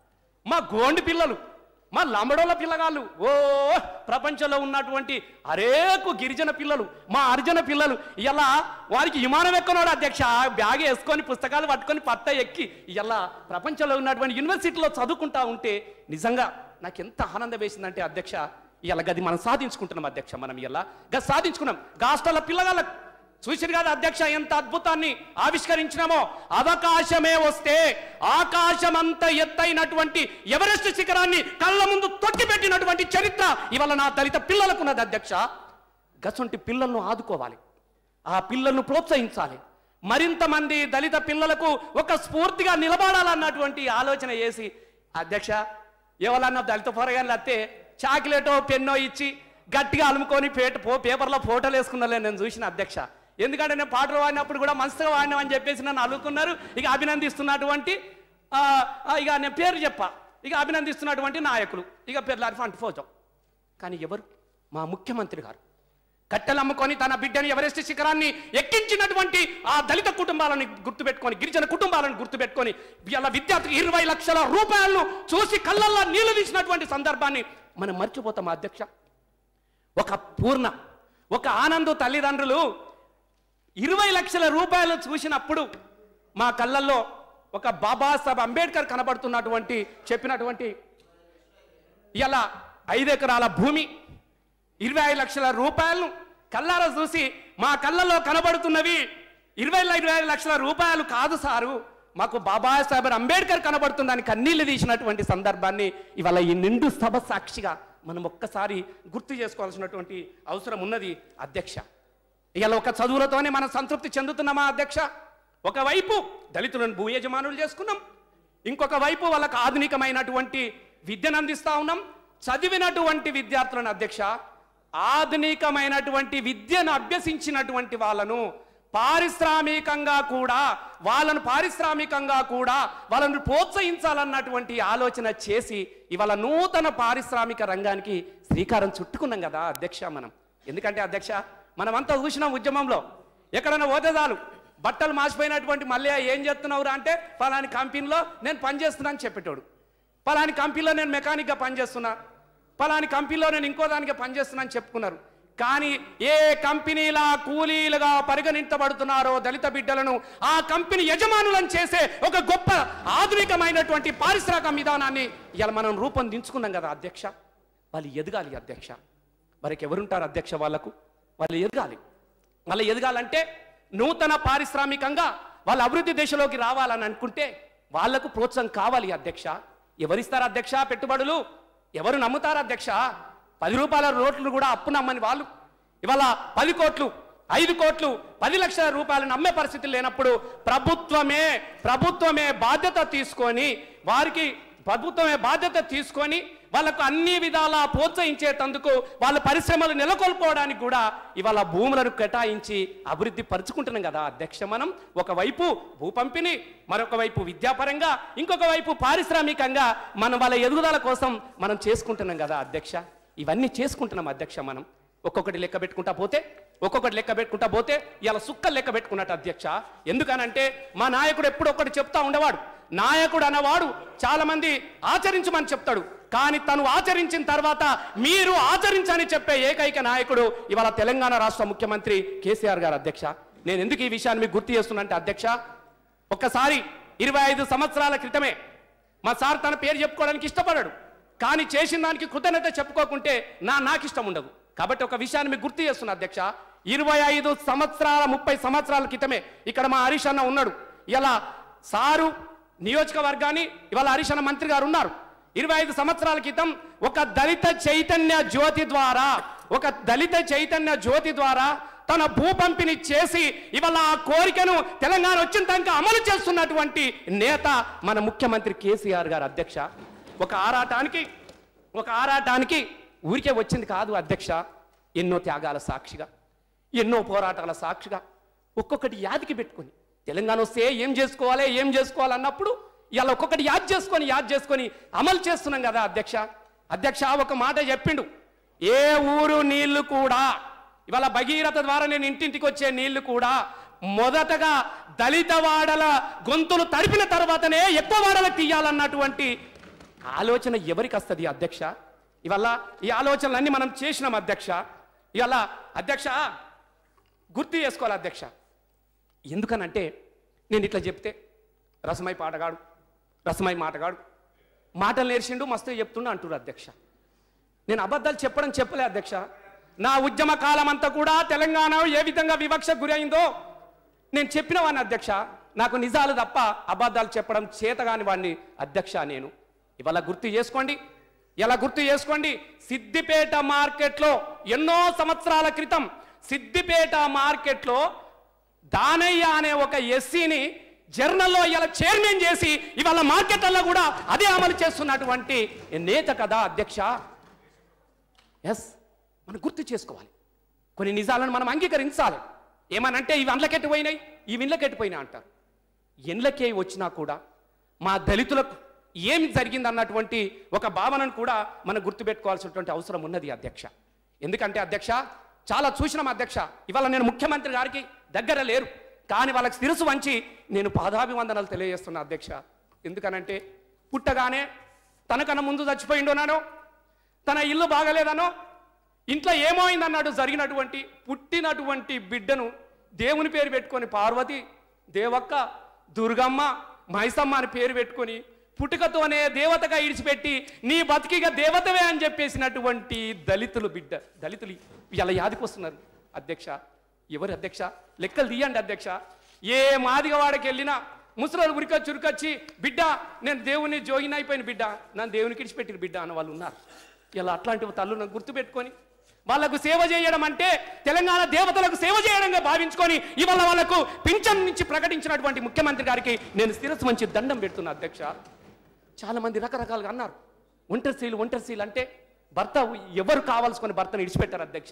మా గోండి పిల్లలు మా లంబడోళ్ళ పిల్లగాళ్ళు ఓ ప్రపంచంలో ఉన్నటువంటి అరేకు గిరిజన పిల్లలు మా అర్జున పిల్లలు ఇలా వారికి విమానం ఎక్కనోడు అధ్యక్ష బ్యాగ్ వేసుకొని పుస్తకాలు పట్టుకొని పట్ట ఎక్కి ఇలా ప్రపంచంలో ఉన్నటువంటి యూనివర్సిటీలో చదువుకుంటా ఉంటే నిజంగా నాకు ఎంత ఆనందం వేసిందంటే అధ్యక్ష ఇలా గది మనం సాధించుకుంటున్నాం అధ్యక్ష మనం ఇలా గది సాధించుకున్నాం గాస్టల పిల్లగాళ్ళ చూసిరు కదా అధ్యక్ష ఎంత అద్భుతాన్ని ఆవిష్కరించినామో అవకాశమే వస్తే ఆకాశం అంత ఎత్తైనటువంటి ఎవరెస్ట్ శిఖరాన్ని కళ్ళ ముందు తొక్కిపెట్టినటువంటి చరిత్ర ఇవాళ నా దళిత పిల్లలకున్నది అధ్యక్ష గసొంటి పిల్లలను ఆదుకోవాలి ఆ పిల్లలను ప్రోత్సహించాలి మరింత మంది దళిత పిల్లలకు ఒక స్ఫూర్తిగా నిలబడాలన్నటువంటి ఆలోచన చేసి అధ్యక్ష ఎవరన్నా దళిత పొరగాన్ని అత్తే చాక్లెటో పెన్నో ఇచ్చి గట్టిగా అలుముకొని పేట పో పేపర్లో ఫోటోలు వేసుకున్నాలే నేను చూసిన అధ్యక్ష ఎందుకంటే నేను పాటలు వాడినప్పుడు కూడా మంచిగా వాడినామని చెప్పేసి నన్ను అలుకున్నారు ఇక అభినందిస్తున్నటువంటి ఆ, ఆ, ఇక నేను పేరు చెప్పా ఇక అభినందిస్తున్నటువంటి నాయకులు ఇక పేర్లు అర్ఫంట్ ఫోటో కానీ ఎవరు మా ముఖ్యమంత్రి గారు కట్టెలు అమ్ముకొని తన బిడ్డని ఎవరెస్ట్ శిఖరాన్ని ఎక్కించినటువంటి ఆ దళిత కుటుంబాలను గుర్తుపెట్టుకొని గిరిజన కుటుంబాలను గుర్తుపెట్టుకొని ఇలా విద్యార్థికి ఇరవై లక్షల రూపాయలను చూసి కళ్ళల్లో నీళ్లు తీసినటువంటి సందర్భాన్ని మనం మర్చిపోతాం అధ్యక్ష ఒక పూర్ణ ఒక ఆనందు తల్లిదండ్రులు ఇరవై లక్షల రూపాయలు చూసినప్పుడు మా కళ్ళల్లో ఒక బాబాసాహెబ్ అంబేద్కర్ కనబడుతున్నటువంటి చెప్పినటువంటి ఇలా ఐదు ఎకరాల భూమి ఇరవై ఐదు లక్షల రూపాయలను కళ్ళారా చూసి మా కళ్ళల్లో కనబడుతున్నవి ఇరవై ఇరవై ఐదు లక్షల రూపాయలు కాదు సారు మాకు బాబాసాహెబ్ అంబేద్కర్ కనబడుతుందని కన్నీళ్లు తీసినటువంటి సందర్భాన్ని ఇవాళ ఈ నిండు సభ సాక్షిగా మనం ఒక్కసారి గుర్తు చేసుకోవాల్సినటువంటి అవసరం ఉన్నది అధ్యక్ష ఇవాళ ఒక చదువులతోనే మనం సంతృప్తి చెందుతున్నామా అధ్యక్ష ఒకవైపు దళితులను భూ యజమానులు చేసుకున్నాం ఇంకొక వైపు వాళ్ళకు ఆధునికమైనటువంటి విద్యను అందిస్తా ఉన్నాం చదివినటువంటి విద్యార్థులను అధ్యక్ష ఆధునికమైనటువంటి విద్యను అభ్యసించినటువంటి వాళ్ళను పారిశ్రామికంగా కూడా వాళ్ళను పారిశ్రామికంగా కూడా వాళ్ళను ప్రోత్సహించాలన్నటువంటి ఆలోచన చేసి ఇవాళ నూతన పారిశ్రామిక రంగానికి శ్రీకారం చుట్టుకున్నాం కదా అధ్యక్ష మనం ఎందుకంటే అధ్యక్ష మనమంతా చూసినాం ఉద్యమంలో ఎక్కడైనా ఓదదాలు బట్టలు మాసిపోయినటువంటి మళ్ళీ ఏం చేస్తున్నావురా అంటే ఫలాని కంపెనీలో నేను పనిచేస్తున్నా అని చెప్పేటోడు ఫలాని కంపెనీలో నేను మెకానిక్గా పనిచేస్తున్నా ఫలాని కంపెనీలో నేను ఇంకో దానికి పనిచేస్తున్నా అని చెప్పుకున్నారు కానీ ఏ కంపెనీలా కూలీలుగా పరిగణించబడుతున్నారో దళిత బిడ్డలను ఆ కంపెనీ యజమానులను చేసే ఒక గొప్ప ఆధునికమైనటువంటి పారిశ్రామిక విధానాన్ని ఇలా మనం రూపొందించుకున్నాం కదా అధ్యక్ష వాళ్ళు ఎదగాలి అధ్యక్ష మరికి ఎవరుంటారు అధ్యక్ష వాళ్ళకు వాళ్ళు ఎదగాలి వాళ్ళు ఎదగాలంటే నూతన పారిశ్రామికంగా వాళ్ళ అభివృద్ధి దశలోకి రావాలని అనుకుంటే వాళ్లకు ప్రోత్సాహం కావాలి అధ్యక్ష ఎవరిస్తారు అధ్యక్ష పెట్టుబడులు ఎవరు నమ్ముతారు అధ్యక్ష పది రూపాయల రోడ్లు కూడా అప్పు నమ్మని వాళ్ళు ఇవాళ పది కోట్లు ఐదు కోట్లు పది లక్షల రూపాయలు నమ్మే పరిస్థితి లేనప్పుడు ప్రభుత్వమే ప్రభుత్వమే బాధ్యత తీసుకొని వారికి ప్రభుత్వమే బాధ్యత తీసుకొని వాళ్ళకు అన్ని విధాలా ప్రోత్సహించేటందుకు వాళ్ళ పరిశ్రమలు నెలకొల్పుకోవడానికి కూడా ఇవాళ భూములను కేటాయించి అభివృద్ధి పరుచుకుంటున్నాం కదా అధ్యక్ష మనం ఒకవైపు భూ పంపిణీ మరొక వైపు విద్యాపరంగా ఇంకొక వైపు పారిశ్రామికంగా మనం వాళ్ళ ఎదుగుదల కోసం మనం చేసుకుంటున్నాం కదా అధ్యక్ష ఇవన్నీ చేసుకుంటున్నాం అధ్యక్ష మనం ఒక్కొక్కటి లెక్క పెట్టుకుంటా పోతే ఒక్కొక్కటి లెక్క పెట్టుకుంటా పోతే ఇలా సుక్కలు లెక్క పెట్టుకున్నట్టు అధ్యక్ష ఎందుకనంటే మా నాయకుడు ఎప్పుడు ఒకటి చెప్తా ఉండేవాడు నాయకుడు అన్నవాడు చాలా మంది ఆచరించమని చెప్తాడు కానీ తను ఆచరించిన తర్వాత మీరు ఆచరించని చెప్పే ఏకైక నాయకుడు ఇవాళ తెలంగాణ రాష్ట్ర ముఖ్యమంత్రి కేసీఆర్ గారు అధ్యక్ష నేను ఎందుకు ఈ విషయాన్ని మీకు గుర్తు చేస్తున్నా అధ్యక్ష ఒక్కసారి ఇరవై ఐదు సంవత్సరాల క్రితమే మా సార్ తన పేరు చెప్పుకోవడానికి ఇష్టపడాడు కానీ చేసిన దానికి కృతజ్ఞత చెప్పుకోకుంటే నా నాకు ఇష్టం ఉండదు కాబట్టి ఒక విషయాన్ని మీకు గుర్తు చేస్తున్నా అధ్యక్ష ఇరవై ఐదు సంవత్సరాల ముప్పై సంవత్సరాల క్రితమే ఇక్కడ మా హరీష్ అన్న ఉన్నాడు ఇలా సారు నియోజకవర్గాన్ని ఇవాళ హరీష్ అన్న మంత్రి గారు ఉన్నారు ఇరవై ఐదు సంవత్సరాల క్రితం ఒక దళిత చైతన్య జ్యోతి ద్వారా ఒక దళిత చైతన్య జ్యోతి ద్వారా తన భూ పంపిణీ చేసి ఇవాళ ఆ కోరికను తెలంగాణ వచ్చిన దాకా అమలు చేస్తున్నటువంటి నేత మన ముఖ్యమంత్రి కేసీఆర్ గారు అధ్యక్ష ఒక ఆరాటానికి ఒక ఆరాటానికి ఊరికే వచ్చింది కాదు అధ్యక్ష ఎన్నో త్యాగాల సాక్షిగా ఎన్నో పోరాటాల సాక్షిగా ఒక్కొక్కటి యాదికి పెట్టుకొని తెలంగాణ వస్తే ఏం చేసుకోవాలి ఏం చేసుకోవాలన్నప్పుడు ఇలా ఒక్కొక్కటి యాద్ చేసుకొని యాద్ చేసుకొని అమలు చేస్తున్నాం కదా అధ్యక్ష అధ్యక్ష ఒక మాట చెప్పిండు ఏ ఊరు నీళ్లు కూడా ఇవాళ భగీరథ ద్వారా నేను ఇంటింటికి వచ్చే నీళ్లు కూడా మొదటగా దళిత వాడల గొంతులు తడిపిన తర్వాతనే ఎక్కువ వాడలకు తీయాలన్నటువంటి ఆలోచన ఎవరికి వస్తుంది అధ్యక్ష ఇవల్ల ఈ ఆలోచనలన్నీ మనం చేసినాం అధ్యక్ష ఇవల్ల అధ్యక్ష గుర్తు చేసుకోవాలి అధ్యక్ష ఎందుకనంటే నేను ఇట్లా చెప్తే రసమై పాటగాడు రసమై మాటగాడు మాటలు నేర్చిండు మస్తు చెప్తుండు అంటున్నారు అధ్యక్ష నేను అబద్ధాలు చెప్పడం చెప్పలే అధ్యక్ష నా ఉద్యమ కాలం అంతా కూడా తెలంగాణ ఏ విధంగా వివక్ష గురైందో నేను చెప్పిన వాడిని అధ్యక్ష నాకు నిజాలు తప్ప అబద్ధాలు చెప్పడం చేతగాని వాడిని అధ్యక్ష నేను ఇవాళ గుర్తు చేసుకోండి ఇలా గుర్తు చేసుకోండి సిద్దిపేట మార్కెట్లో ఎన్నో సంవత్సరాల క్రితం సిద్దిపేట మార్కెట్లో దానయ్య అనే ఒక ఎస్సీని జర్నల్లో ఇలా చైర్మన్ చేసి ఇవాళ మార్కెట్లలో కూడా అదే అమలు చేస్తున్నటువంటి నేత కదా అధ్యక్ష ఎస్ మనం గుర్తు చేసుకోవాలి కొన్ని నిజాలను మనం అంగీకరించాలి ఏమనంటే ఇవి అండ్లకెట్టు పోయినాయి ఇవి ఇండ్లకెట్టిపోయినాయి అంటారు ఇండ్లకే వచ్చినా కూడా మా దళితులకు ఏం జరిగింది అన్నటువంటి ఒక భావనను కూడా మనం గుర్తుపెట్టుకోవాల్సినటువంటి అవసరం ఉన్నది అధ్యక్ష ఎందుకంటే అధ్యక్ష చాలా చూసినాం అధ్యక్ష ఇవాళ నేను ముఖ్యమంత్రి గారికి దగ్గర లేరు కానీ వాళ్ళకి శిరసు వంచి నేను పాదాభివందనాలు తెలియజేస్తున్నా అధ్యక్ష ఎందుకనంటే పుట్టగానే తనకన్నా ముందు చచ్చిపోయిండోనానో తన ఇల్లు బాగలేదనో ఇంట్లో ఏమైందన్నాడు జరిగినటువంటి పుట్టినటువంటి బిడ్డను దేవుని పేరు పెట్టుకొని పార్వతి దేవక్క దుర్గమ్మ మైసమ్మ అని పేరు పెట్టుకొని పుట్టుకతోనే దేవతగా ఇడిచిపెట్టి నీ బతికిగా దేవతవే అని చెప్పేసినటువంటి దళితులు బిడ్డ దళితులు ఇలా యాదికొస్తున్నారు అధ్యక్ష ఎవరు అధ్యక్ష లెక్కలు తీయండి అధ్యక్ష ఏ మాదిగ వాడికి వెళ్ళినా ముసలోళ్ళు ఉరికొచ్చి ఉరికొచ్చి బిడ్డ నేను దేవుని జోగిన్ అయిపోయిన బిడ్డ నన్ను దేవునికి ఇడిచిపెట్టిన బిడ్డ అన్న వాళ్ళు ఉన్నారు ఇలా అట్లాంటి తల్లులను గుర్తుపెట్టుకొని వాళ్ళకు సేవ చేయడం అంటే తెలంగాణ దేవతలకు సేవ చేయడంగా భావించుకొని ఇవాళ వాళ్ళకు పింఛన్ నుంచి ప్రకటించినటువంటి ముఖ్యమంత్రి గారికి నేను శిరస్సు మంచి దండం పెడుతున్నా అధ్యక్ష చాలా మంది రకరకాలుగా అన్నారు ఒంటరి స్త్రీలు ఒంటరి స్త్రీలు అంటే భర్త ఎవరు కావాల్సుకొని భర్తను ఇడిచిపెట్టారు అధ్యక్ష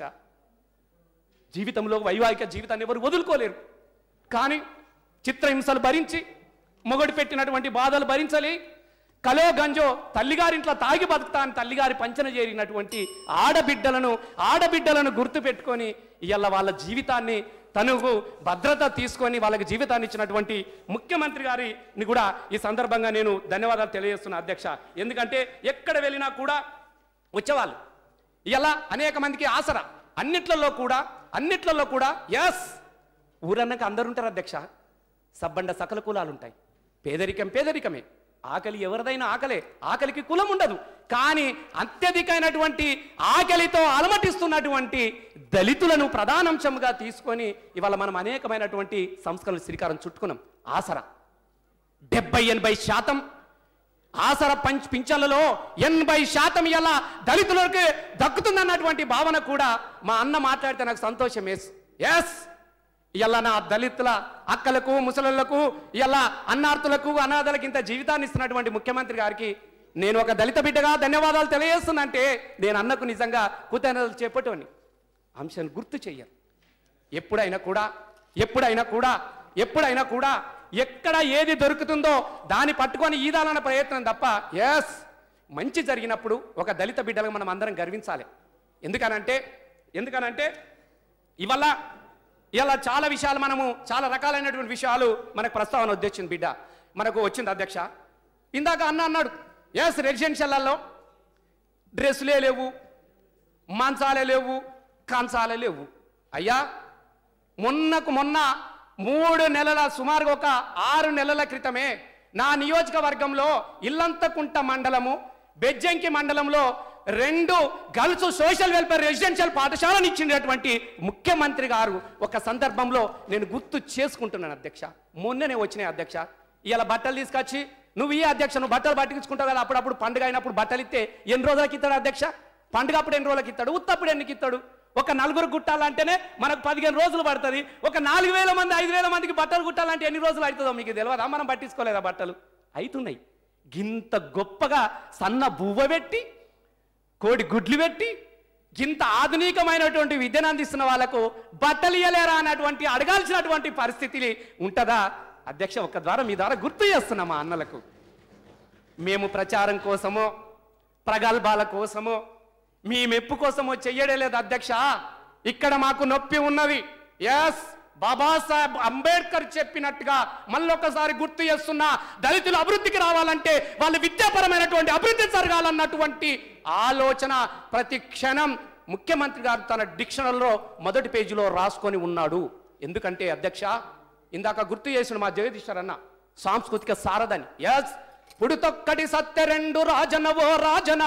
జీవితంలో వైవాహిక జీవితాన్ని ఎవరు వదులుకోలేరు కానీ చిత్రహింసలు భరించి మొగడు పెట్టినటువంటి బాధలు భరించాలి కలో గంజో తల్లిగారింట్లో తాగి బతుకుతా అని తల్లిగారి పంచన చేరినటువంటి ఆడబిడ్డలను ఆడబిడ్డలను గుర్తు పెట్టుకొని ఇవాళ వాళ్ళ జీవితాన్ని తనకు భద్రత తీసుకొని వాళ్ళకి జీవితాన్ని ఇచ్చినటువంటి ముఖ్యమంత్రి గారిని కూడా ఈ సందర్భంగా నేను ధన్యవాదాలు తెలియజేస్తున్నా అధ్యక్ష ఎందుకంటే ఎక్కడ వెళ్ళినా కూడా వచ్చేవాళ్ళు ఇలా అనేక మందికి ఆసరా అన్నిట్లలో కూడా అన్నిట్లలో కూడా ఎస్ ఊరన్నాక అందరు ఉంటారు అధ్యక్ష సబ్బండ సకల కులాలు ఉంటాయి పేదరికం పేదరికమే ఆకలి ఎవరిదైనా ఆకలే ఆకలికి కులం ఉండదు కానీ అత్యధికమైనటువంటి ఆకలితో అలమటిస్తున్నటువంటి దళితులను ప్రధానాంశంగా తీసుకొని ఇవాళ మనం అనేకమైనటువంటి సంస్కరణలు శ్రీకారం చుట్టుకున్నాం ఆసరా డెబ్బై ఎనభై శాతం ఆసర పంచ్ పింఛన్లలో ఎనభై శాతం ఇలా దళితులకు దక్కుతుందన్నటువంటి భావన కూడా మా అన్న మాట్లాడితే నాకు సంతోషం ఎస్ ఎస్ ఇలా నా దళితుల అక్కలకు ముసలులకు ఇలా అన్నార్థులకు అనాథలకు ఇంత జీవితాన్ని ఇస్తున్నటువంటి ముఖ్యమంత్రి గారికి నేను ఒక దళిత బిడ్డగా ధన్యవాదాలు తెలియజేస్తున్నంటే నేను అన్నకు నిజంగా కృతజ్ఞతలు చెప్పటోని అంశాన్ని గుర్తు చెయ్యను ఎప్పుడైనా కూడా ఎప్పుడైనా కూడా ఎప్పుడైనా కూడా ఎక్కడ ఏది దొరుకుతుందో దాన్ని పట్టుకొని ఈదాలన్న ప్రయత్నం తప్ప ఎస్ మంచి జరిగినప్పుడు ఒక దళిత బిడ్డలకు మనం అందరం గర్వించాలి ఎందుకనంటే ఎందుకనంటే ఇవల్ల ఇలా చాలా విషయాలు మనము చాలా రకాలైనటువంటి విషయాలు మనకు ప్రస్తావన వచ్చింది బిడ్డ మనకు వచ్చింది అధ్యక్ష ఇందాక అన్న అన్నాడు ఎస్ రెసిడెన్షియల్లలో డ్రెస్సులే లేవు మాంసాలే లేవు కాంసాలే లేవు అయ్యా మొన్నకు మొన్న మూడు నెలల సుమారుగా ఒక ఆరు నెలల క్రితమే నా నియోజకవర్గంలో ఇల్లంతకుంట మండలము బెజ్జంకి మండలంలో రెండు గర్ల్స్ సోషల్ వెల్ఫేర్ రెసిడెన్షియల్ పాఠశాలను ఇచ్చినటువంటి ముఖ్యమంత్రి గారు ఒక సందర్భంలో నేను గుర్తు చేసుకుంటున్నాను అధ్యక్ష మొన్ననే వచ్చినాయి అధ్యక్ష ఇలా బట్టలు తీసుకొచ్చి నువ్వు ఈ అధ్యక్ష నువ్వు బట్టలు పట్టించుకుంటావు కదా అప్పుడప్పుడు పండుగ అయినప్పుడు బట్టలు ఇస్తే ఎన్ని రోజులకి ఇస్తాడు అధ్యక్ష పండుగ అప్పుడు ఎన్ని రోజులకి ఇస్తాడు ఉత్తప్పుడు ఎన్నికి ఇస్తాడు ఒక నలుగురు కుట్టాలంటేనే మనకు పదిహేను రోజులు పడుతుంది ఒక నాలుగు వేల మంది ఐదు వేల మందికి బట్టలు కుట్టాలంటే ఎన్ని రోజులు అవుతుందో మీకు తెలియదా మనం పట్టించుకోలేదా బట్టలు అవుతున్నాయి గింత గొప్పగా సన్న బువ్వ పెట్టి కోడి గుడ్లు పెట్టి ఇంత ఆధునికమైనటువంటి విద్యను అందిస్తున్న వాళ్ళకు బట్టలు ఇయ్యలేరా అన్నటువంటి అడగాల్సినటువంటి పరిస్థితి ఉంటుందా అధ్యక్ష ఒక ద్వారా మీ ద్వారా గుర్తు చేస్తున్నాం మా అన్నలకు మేము ప్రచారం కోసమో ప్రగల్భాల కోసమో మీ మెప్పు కోసమో చెయ్యడే లేదు అధ్యక్ష ఇక్కడ మాకు నొప్పి ఉన్నది ఎస్ బాబాసాహెబ్ అంబేద్కర్ చెప్పినట్టుగా మళ్ళొకసారి గుర్తు చేస్తున్నా దళితులు అభివృద్ధికి రావాలంటే వాళ్ళ విద్యాపరమైనటువంటి అభివృద్ధి జరగాలన్నటువంటి ఆలోచన ప్రతి క్షణం ముఖ్యమంత్రి గారు తన డిక్షనరీలో మొదటి పేజీలో రాసుకొని ఉన్నాడు ఎందుకంటే అధ్యక్ష ఇందాక గుర్తు చేసిన మా జగదీశ్వర్ అన్న సాంస్కృతిక సారదని ఎస్ పుడుతొక్కటి సత్య రెండు రాజనవో రాజన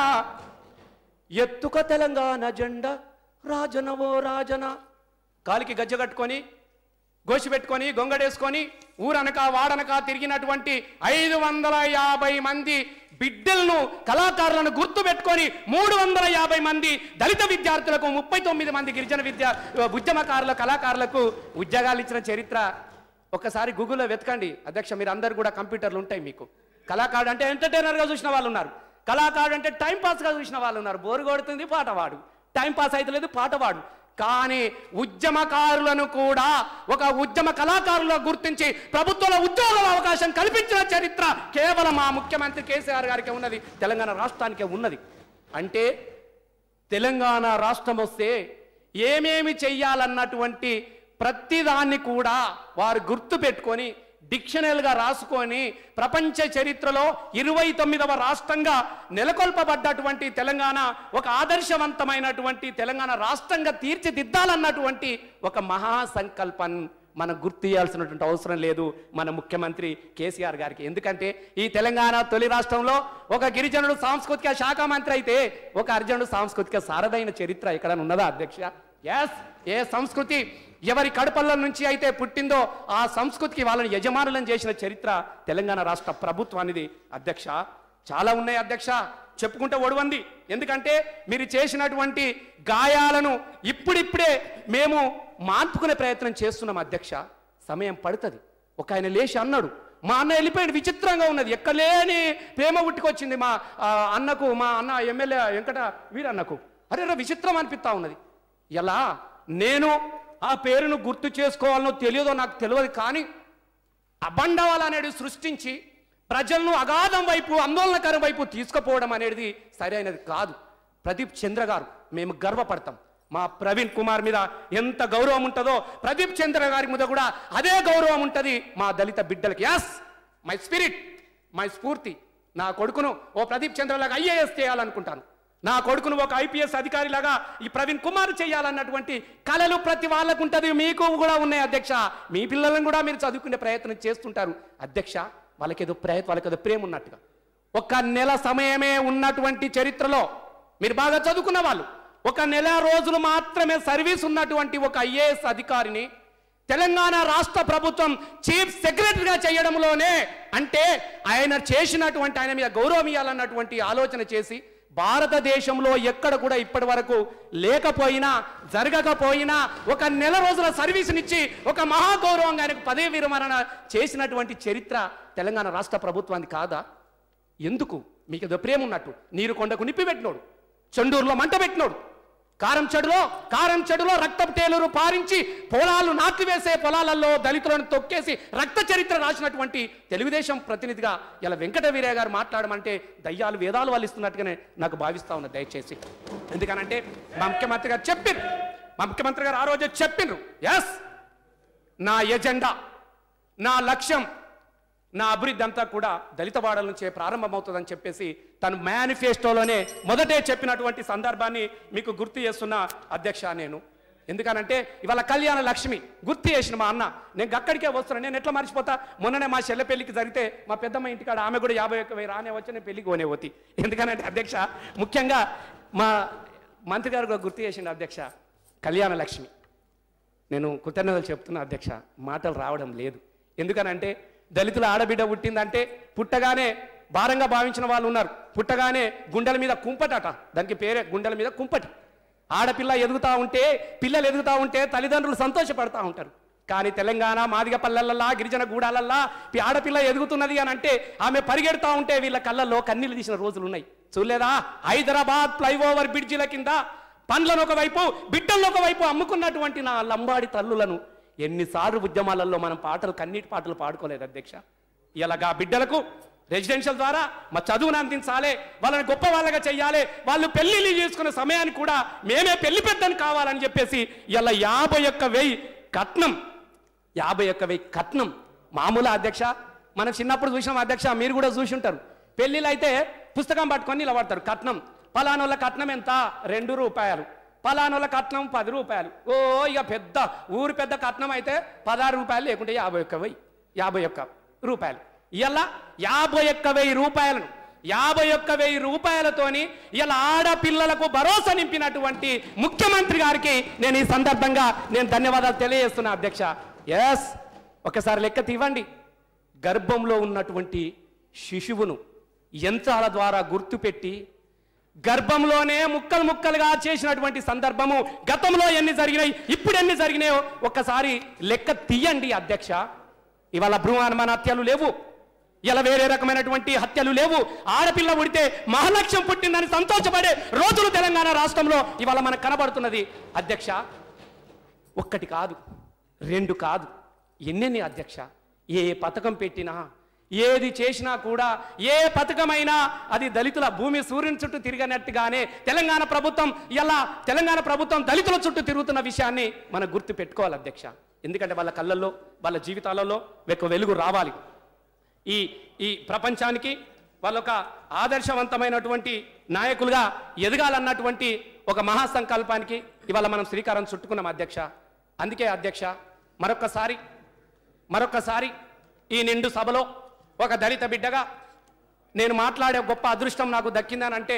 ఎత్తుక తెలంగాణ జెండా రాజనవో రాజన కాలికి గజ్జ కట్టుకొని గోసి పెట్టుకొని గొంగడేసుకొని ఊరనక వాడనక తిరిగినటువంటి ఐదు వందల యాభై మంది బిడ్డలను కళాకారులను గుర్తు పెట్టుకొని మూడు వందల యాభై మంది దళిత విద్యార్థులకు ముప్పై తొమ్మిది మంది గిరిజన విద్యా ఉద్యమకారుల కళాకారులకు ఉద్యోగాలు ఇచ్చిన చరిత్ర ఒక్కసారి గూగుల్లో వెతకండి అధ్యక్ష మీరు అందరు కూడా కంప్యూటర్లు ఉంటాయి మీకు కళాకారుడు అంటే ఎంటర్టైనర్గా చూసిన వాళ్ళు ఉన్నారు కళాకారుడు అంటే టైం పాస్గా చూసిన వాళ్ళు ఉన్నారు బోరు కొడుతుంది పాటవాడు టైం పాస్ అవుతలేదు పాటవాడు కానీ ఉద్యమకారులను కూడా ఒక ఉద్యమ కళాకారులుగా గుర్తించి ప్రభుత్వంలో ఉద్యోగాల అవకాశం కల్పించిన చరిత్ర కేవలం మా ముఖ్యమంత్రి కేసీఆర్ గారికి ఉన్నది తెలంగాణ రాష్ట్రానికే ఉన్నది అంటే తెలంగాణ రాష్ట్రం వస్తే ఏమేమి చెయ్యాలన్నటువంటి ప్రతిదాన్ని కూడా వారు గుర్తు పెట్టుకొని డిక్షనరీగా రాసుకొని ప్రపంచ చరిత్రలో ఇరవై తొమ్మిదవ రాష్ట్రంగా నెలకొల్పబడ్డటువంటి తెలంగాణ ఒక ఆదర్శవంతమైనటువంటి తెలంగాణ రాష్ట్రంగా తీర్చిదిద్దాలన్నటువంటి ఒక మహా సంకల్పం మనం గుర్తు చేయాల్సినటువంటి అవసరం లేదు మన ముఖ్యమంత్రి కేసీఆర్ గారికి ఎందుకంటే ఈ తెలంగాణ తొలి రాష్ట్రంలో ఒక గిరిజనుడు సాంస్కృతిక శాఖ మంత్రి అయితే ఒక అర్జునుడు సాంస్కృతిక సారదైన చరిత్ర ఇక్కడ ఉన్నదా అధ్యక్ష ఎస్ ఏ సంస్కృతి ఎవరి కడపల్ల నుంచి అయితే పుట్టిందో ఆ సంస్కృతికి వాళ్ళని యజమానులను చేసిన చరిత్ర తెలంగాణ రాష్ట్ర ప్రభుత్వానిది అధ్యక్ష చాలా ఉన్నాయి అధ్యక్ష చెప్పుకుంటే ఒడవంది ఎందుకంటే మీరు చేసినటువంటి గాయాలను ఇప్పుడిప్పుడే మేము మార్పుకునే ప్రయత్నం చేస్తున్నాం అధ్యక్ష సమయం పడుతుంది ఒక ఆయన లేచి అన్నాడు మా అన్న వెళ్ళిపోయాడు విచిత్రంగా ఉన్నది ఎక్కలేని ప్రేమ ఉట్టుకొచ్చింది మా ఆ, అన్నకు మా అన్న ఎమ్మెల్యే వెంకట వీరన్నకు అరే రే విచిత్రం అనిపిస్తా ఉన్నది ఎలా నేను ఆ పేరును గుర్తు చేసుకోవాలనో తెలియదో నాకు తెలియదు కానీ అబండవాలు అనేది సృష్టించి ప్రజలను అగాధం వైపు ఆందోళనకరం వైపు తీసుకుపోవడం అనేది సరైనది కాదు ప్రదీప్ చంద్ర గారు మేము గర్వపడతాం మా ప్రవీణ్ కుమార్ మీద ఎంత గౌరవం ఉంటుందో ప్రదీప్ చంద్ర గారి మీద కూడా అదే గౌరవం ఉంటుంది మా దళిత బిడ్డలకి యాస్ మై స్పిరిట్ మై స్ఫూర్తి నా కొడుకును ఓ ప్రదీప్ చంద్రలాగా ఐఏఎస్ చేయాలనుకుంటాను నా కొడుకును ఒక ఐపీఎస్ అధికారిలాగా ఈ ప్రవీణ్ కుమార్ చేయాలన్నటువంటి కళలు ప్రతి వాళ్ళకు ఉంటుంది మీకు కూడా ఉన్నాయి అధ్యక్ష మీ పిల్లలను కూడా మీరు చదువుకునే ప్రయత్నం చేస్తుంటారు అధ్యక్ష వాళ్ళకేదో ప్రయత్నం వాళ్ళకేదో ప్రేమ ఉన్నట్టుగా ఒక నెల సమయమే ఉన్నటువంటి చరిత్రలో మీరు బాగా చదువుకున్న వాళ్ళు ఒక నెల రోజులు మాత్రమే సర్వీస్ ఉన్నటువంటి ఒక ఐఏఎస్ అధికారిని తెలంగాణ రాష్ట్ర ప్రభుత్వం చీఫ్ సెక్రటరీగా చేయడంలోనే అంటే ఆయన చేసినటువంటి ఆయన మీద గౌరవం ఇవ్వాలన్నటువంటి ఆలోచన చేసి భారతదేశంలో ఎక్కడ కూడా ఇప్పటి వరకు లేకపోయినా జరగకపోయినా ఒక నెల రోజుల సర్వీసునిచ్చి ఒక మహాగౌరవంగా ఆయనకు పదవి విరమరణ చేసినటువంటి చరిత్ర తెలంగాణ రాష్ట్ర ప్రభుత్వానికి కాదా ఎందుకు మీకు ఏదో ప్రేమ ఉన్నట్టు నీరు కొండకు నిప్పి పెట్టినోడు చెండూరులో మంట పెట్టినోడు కారం చెడులో కారం చెడులో రక్తపు తేలురు పారించి పొలాలు నాటివేసే పొలాలలో దళితులను తొక్కేసి రక్త చరిత్ర రాసినటువంటి తెలుగుదేశం ప్రతినిధిగా ఇలా వెంకట వీరయ్య గారు మాట్లాడమంటే దయ్యాలు వేదాలు వాళ్ళు ఇస్తున్నట్టుగానే నాకు భావిస్తా ఉన్నది దయచేసి ఎందుకనంటే మా ముఖ్యమంత్రి గారు చెప్పారు మా ముఖ్యమంత్రి గారు ఆ రోజే చెప్పిండ్రు ఎస్ నా ఎజెండా నా లక్ష్యం నా అభివృద్ధి అంతా కూడా దళిత వాడల నుంచే ప్రారంభమవుతుందని చెప్పేసి తను మేనిఫెస్టోలోనే మొదటే చెప్పినటువంటి సందర్భాన్ని మీకు గుర్తు చేస్తున్న అధ్యక్ష నేను ఎందుకనంటే ఇవాళ కళ్యాణ లక్ష్మి గుర్తు చేసిన మా అన్న నేను అక్కడికే వస్తున్నాను నేను ఎట్లా మర్చిపోతా మొన్ననే మా చెల్లె పెళ్లికి జరిగితే మా పెద్దమ్మ ఇంటికాడ ఆమె కూడా యాభై ఒక్క వెయ్యి రానే వచ్చి నేను పెళ్లికి పోనే పోతి ఎందుకనంటే అధ్యక్ష ముఖ్యంగా మా మంత్రి గారు కూడా గుర్తు చేసిండు అధ్యక్ష కళ్యాణ లక్ష్మి నేను కృతజ్ఞతలు చెప్తున్నా అధ్యక్ష మాటలు రావడం లేదు ఎందుకనంటే దళితుల ఆడబిడ్డ పుట్టిందంటే పుట్టగానే భారంగా భావించిన వాళ్ళు ఉన్నారు పుట్టగానే గుండెల మీద కుంపటట దానికి పేరే గుండెల మీద కుంపటి ఆడపిల్ల ఎదుగుతా ఉంటే పిల్లలు ఎదుగుతా ఉంటే తల్లిదండ్రులు సంతోషపడతా ఉంటారు కానీ తెలంగాణ మాదిగ పల్లెలల్లా గిరిజన గూడాలల్లా ఈ ఆడపిల్ల ఎదుగుతున్నది అని అంటే ఆమె పరిగెడుతూ ఉంటే వీళ్ళ కళ్ళల్లో కన్నీళ్ళు తీసిన రోజులు ఉన్నాయి చూడలేదా హైదరాబాద్ ఫ్లైఓవర్ బ్రిడ్జిల కింద పండ్లను ఒకవైపు బిడ్డలను ఒకవైపు అమ్ముకున్నటువంటి నా లంబాడి తల్లులను ఎన్నిసార్లు ఉద్యమాలలో మనం పాటలు కన్నీటి పాటలు పాడుకోలేదు అధ్యక్ష ఇలాగా బిడ్డలకు రెసిడెన్షియల్ ద్వారా మా చదువును అందించాలి వాళ్ళని గొప్ప వాళ్ళగా చెయ్యాలి వాళ్ళు పెళ్లిళ్ళు చేసుకునే సమయానికి కూడా మేమే పెళ్లి పెద్దని కావాలని చెప్పేసి ఇలా యాభై ఒక్క వెయ్యి కట్నం యాభై ఒక్క వెయ్యి కట్నం మామూలు అధ్యక్ష మనం చిన్నప్పుడు చూసినాం అధ్యక్ష మీరు కూడా చూసి ఉంటారు పెళ్ళిళ్ళు అయితే పుస్తకం పట్టుకొని నిలబడతారు కట్నం పలానోళ్ళ కట్నం ఎంత రెండు రూపాయలు పలానోళ్ళ కట్నం పది రూపాయలు ఓ ఇక పెద్ద ఊరు పెద్ద కట్నం అయితే పదహారు రూపాయలు లేకుంటే యాభై ఒక్క వెయ్యి యాభై ఒక్క రూపాయలు ఇలా యాభై ఒక్క వెయ్యి రూపాయలను యాభై ఒక్క వెయ్యి రూపాయలతోని ఇలా ఆడపిల్లలకు భరోసా నింపినటువంటి ముఖ్యమంత్రి గారికి నేను ఈ సందర్భంగా నేను ధన్యవాదాలు తెలియజేస్తున్నా అధ్యక్ష ఎస్ ఒకసారి లెక్క తీవండి గర్భంలో ఉన్నటువంటి శిశువును యంత్రాల ద్వారా గుర్తుపెట్టి గర్భంలోనే ముక్కలు ముక్కలుగా చేసినటువంటి సందర్భము గతంలో ఎన్ని జరిగినాయి ఇప్పుడు ఎన్ని జరిగినాయో ఒక్కసారి లెక్క తీయండి అధ్యక్ష ఇవాళ భ్రూణానుమాన హత్యలు లేవు ఇలా వేరే రకమైనటువంటి హత్యలు లేవు ఆడపిల్ల పుడితే మహాలక్ష్యం పుట్టిందని సంతోషపడే రోజులు తెలంగాణ రాష్ట్రంలో ఇవాళ మనకు కనబడుతున్నది అధ్యక్ష ఒక్కటి కాదు రెండు కాదు ఎన్నెన్ని అధ్యక్ష ఏ పథకం పెట్టినా ఏది చేసినా కూడా ఏ పథకమైనా అది దళితుల భూమి సూర్యుని చుట్టూ తిరిగినట్టుగానే తెలంగాణ ప్రభుత్వం ఇలా తెలంగాణ ప్రభుత్వం దళితుల చుట్టూ తిరుగుతున్న విషయాన్ని మనం గుర్తు పెట్టుకోవాలి అధ్యక్ష ఎందుకంటే వాళ్ళ కళ్ళల్లో వాళ్ళ జీవితాలలో ఒక వెలుగు రావాలి ఈ ఈ ప్రపంచానికి వాళ్ళొక ఆదర్శవంతమైనటువంటి నాయకులుగా ఎదగాలన్నటువంటి ఒక మహాసంకల్పానికి ఇవాళ మనం శ్రీకారం చుట్టుకున్నాం అధ్యక్ష అందుకే అధ్యక్ష మరొక్కసారి మరొక్కసారి ఈ నిండు సభలో ఒక దళిత బిడ్డగా నేను మాట్లాడే గొప్ప అదృష్టం నాకు దక్కిందనంటే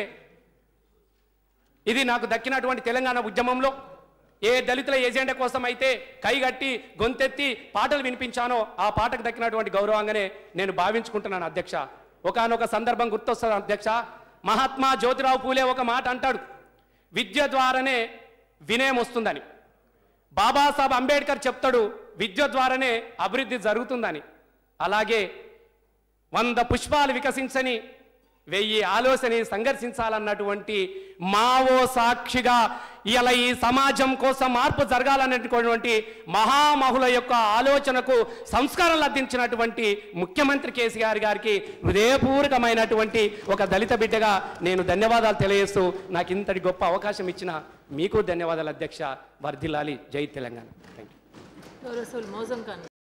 ఇది నాకు దక్కినటువంటి తెలంగాణ ఉద్యమంలో ఏ దళితుల ఏజెండా కోసం అయితే కైగట్టి గొంతెత్తి పాటలు వినిపించానో ఆ పాటకు దక్కినటువంటి గౌరవంగానే నేను భావించుకుంటున్నాను అధ్యక్ష ఒకానొక సందర్భం గుర్తొస్తుంది అధ్యక్ష మహాత్మా జ్యోతిరావు పూలే ఒక మాట అంటాడు విద్య ద్వారానే వినయం వస్తుందని బాబాసాహెబ్ అంబేద్కర్ చెప్తాడు విద్య ద్వారానే అభివృద్ధి జరుగుతుందని అలాగే వంద పుష్పాలు వికసించని వెయ్యి ఆలోచన సంఘర్షించాలన్నటువంటి మావో సాక్షిగా ఇలా ఈ సమాజం కోసం మార్పు జరగాలన్నటువంటి మహామహుల యొక్క ఆలోచనకు సంస్కారం లభించినటువంటి ముఖ్యమంత్రి కేసీఆర్ గారికి హృదయపూర్వకమైనటువంటి ఒక దళిత బిడ్డగా నేను ధన్యవాదాలు తెలియజేస్తూ నాకు ఇంతటి గొప్ప అవకాశం ఇచ్చిన మీకు ధన్యవాదాలు అధ్యక్ష వర్ధిల్లాలి జై తెలంగాణ థ్యాంక్ యూ గౌరవ సభ్యులు మౌజం ఖాన్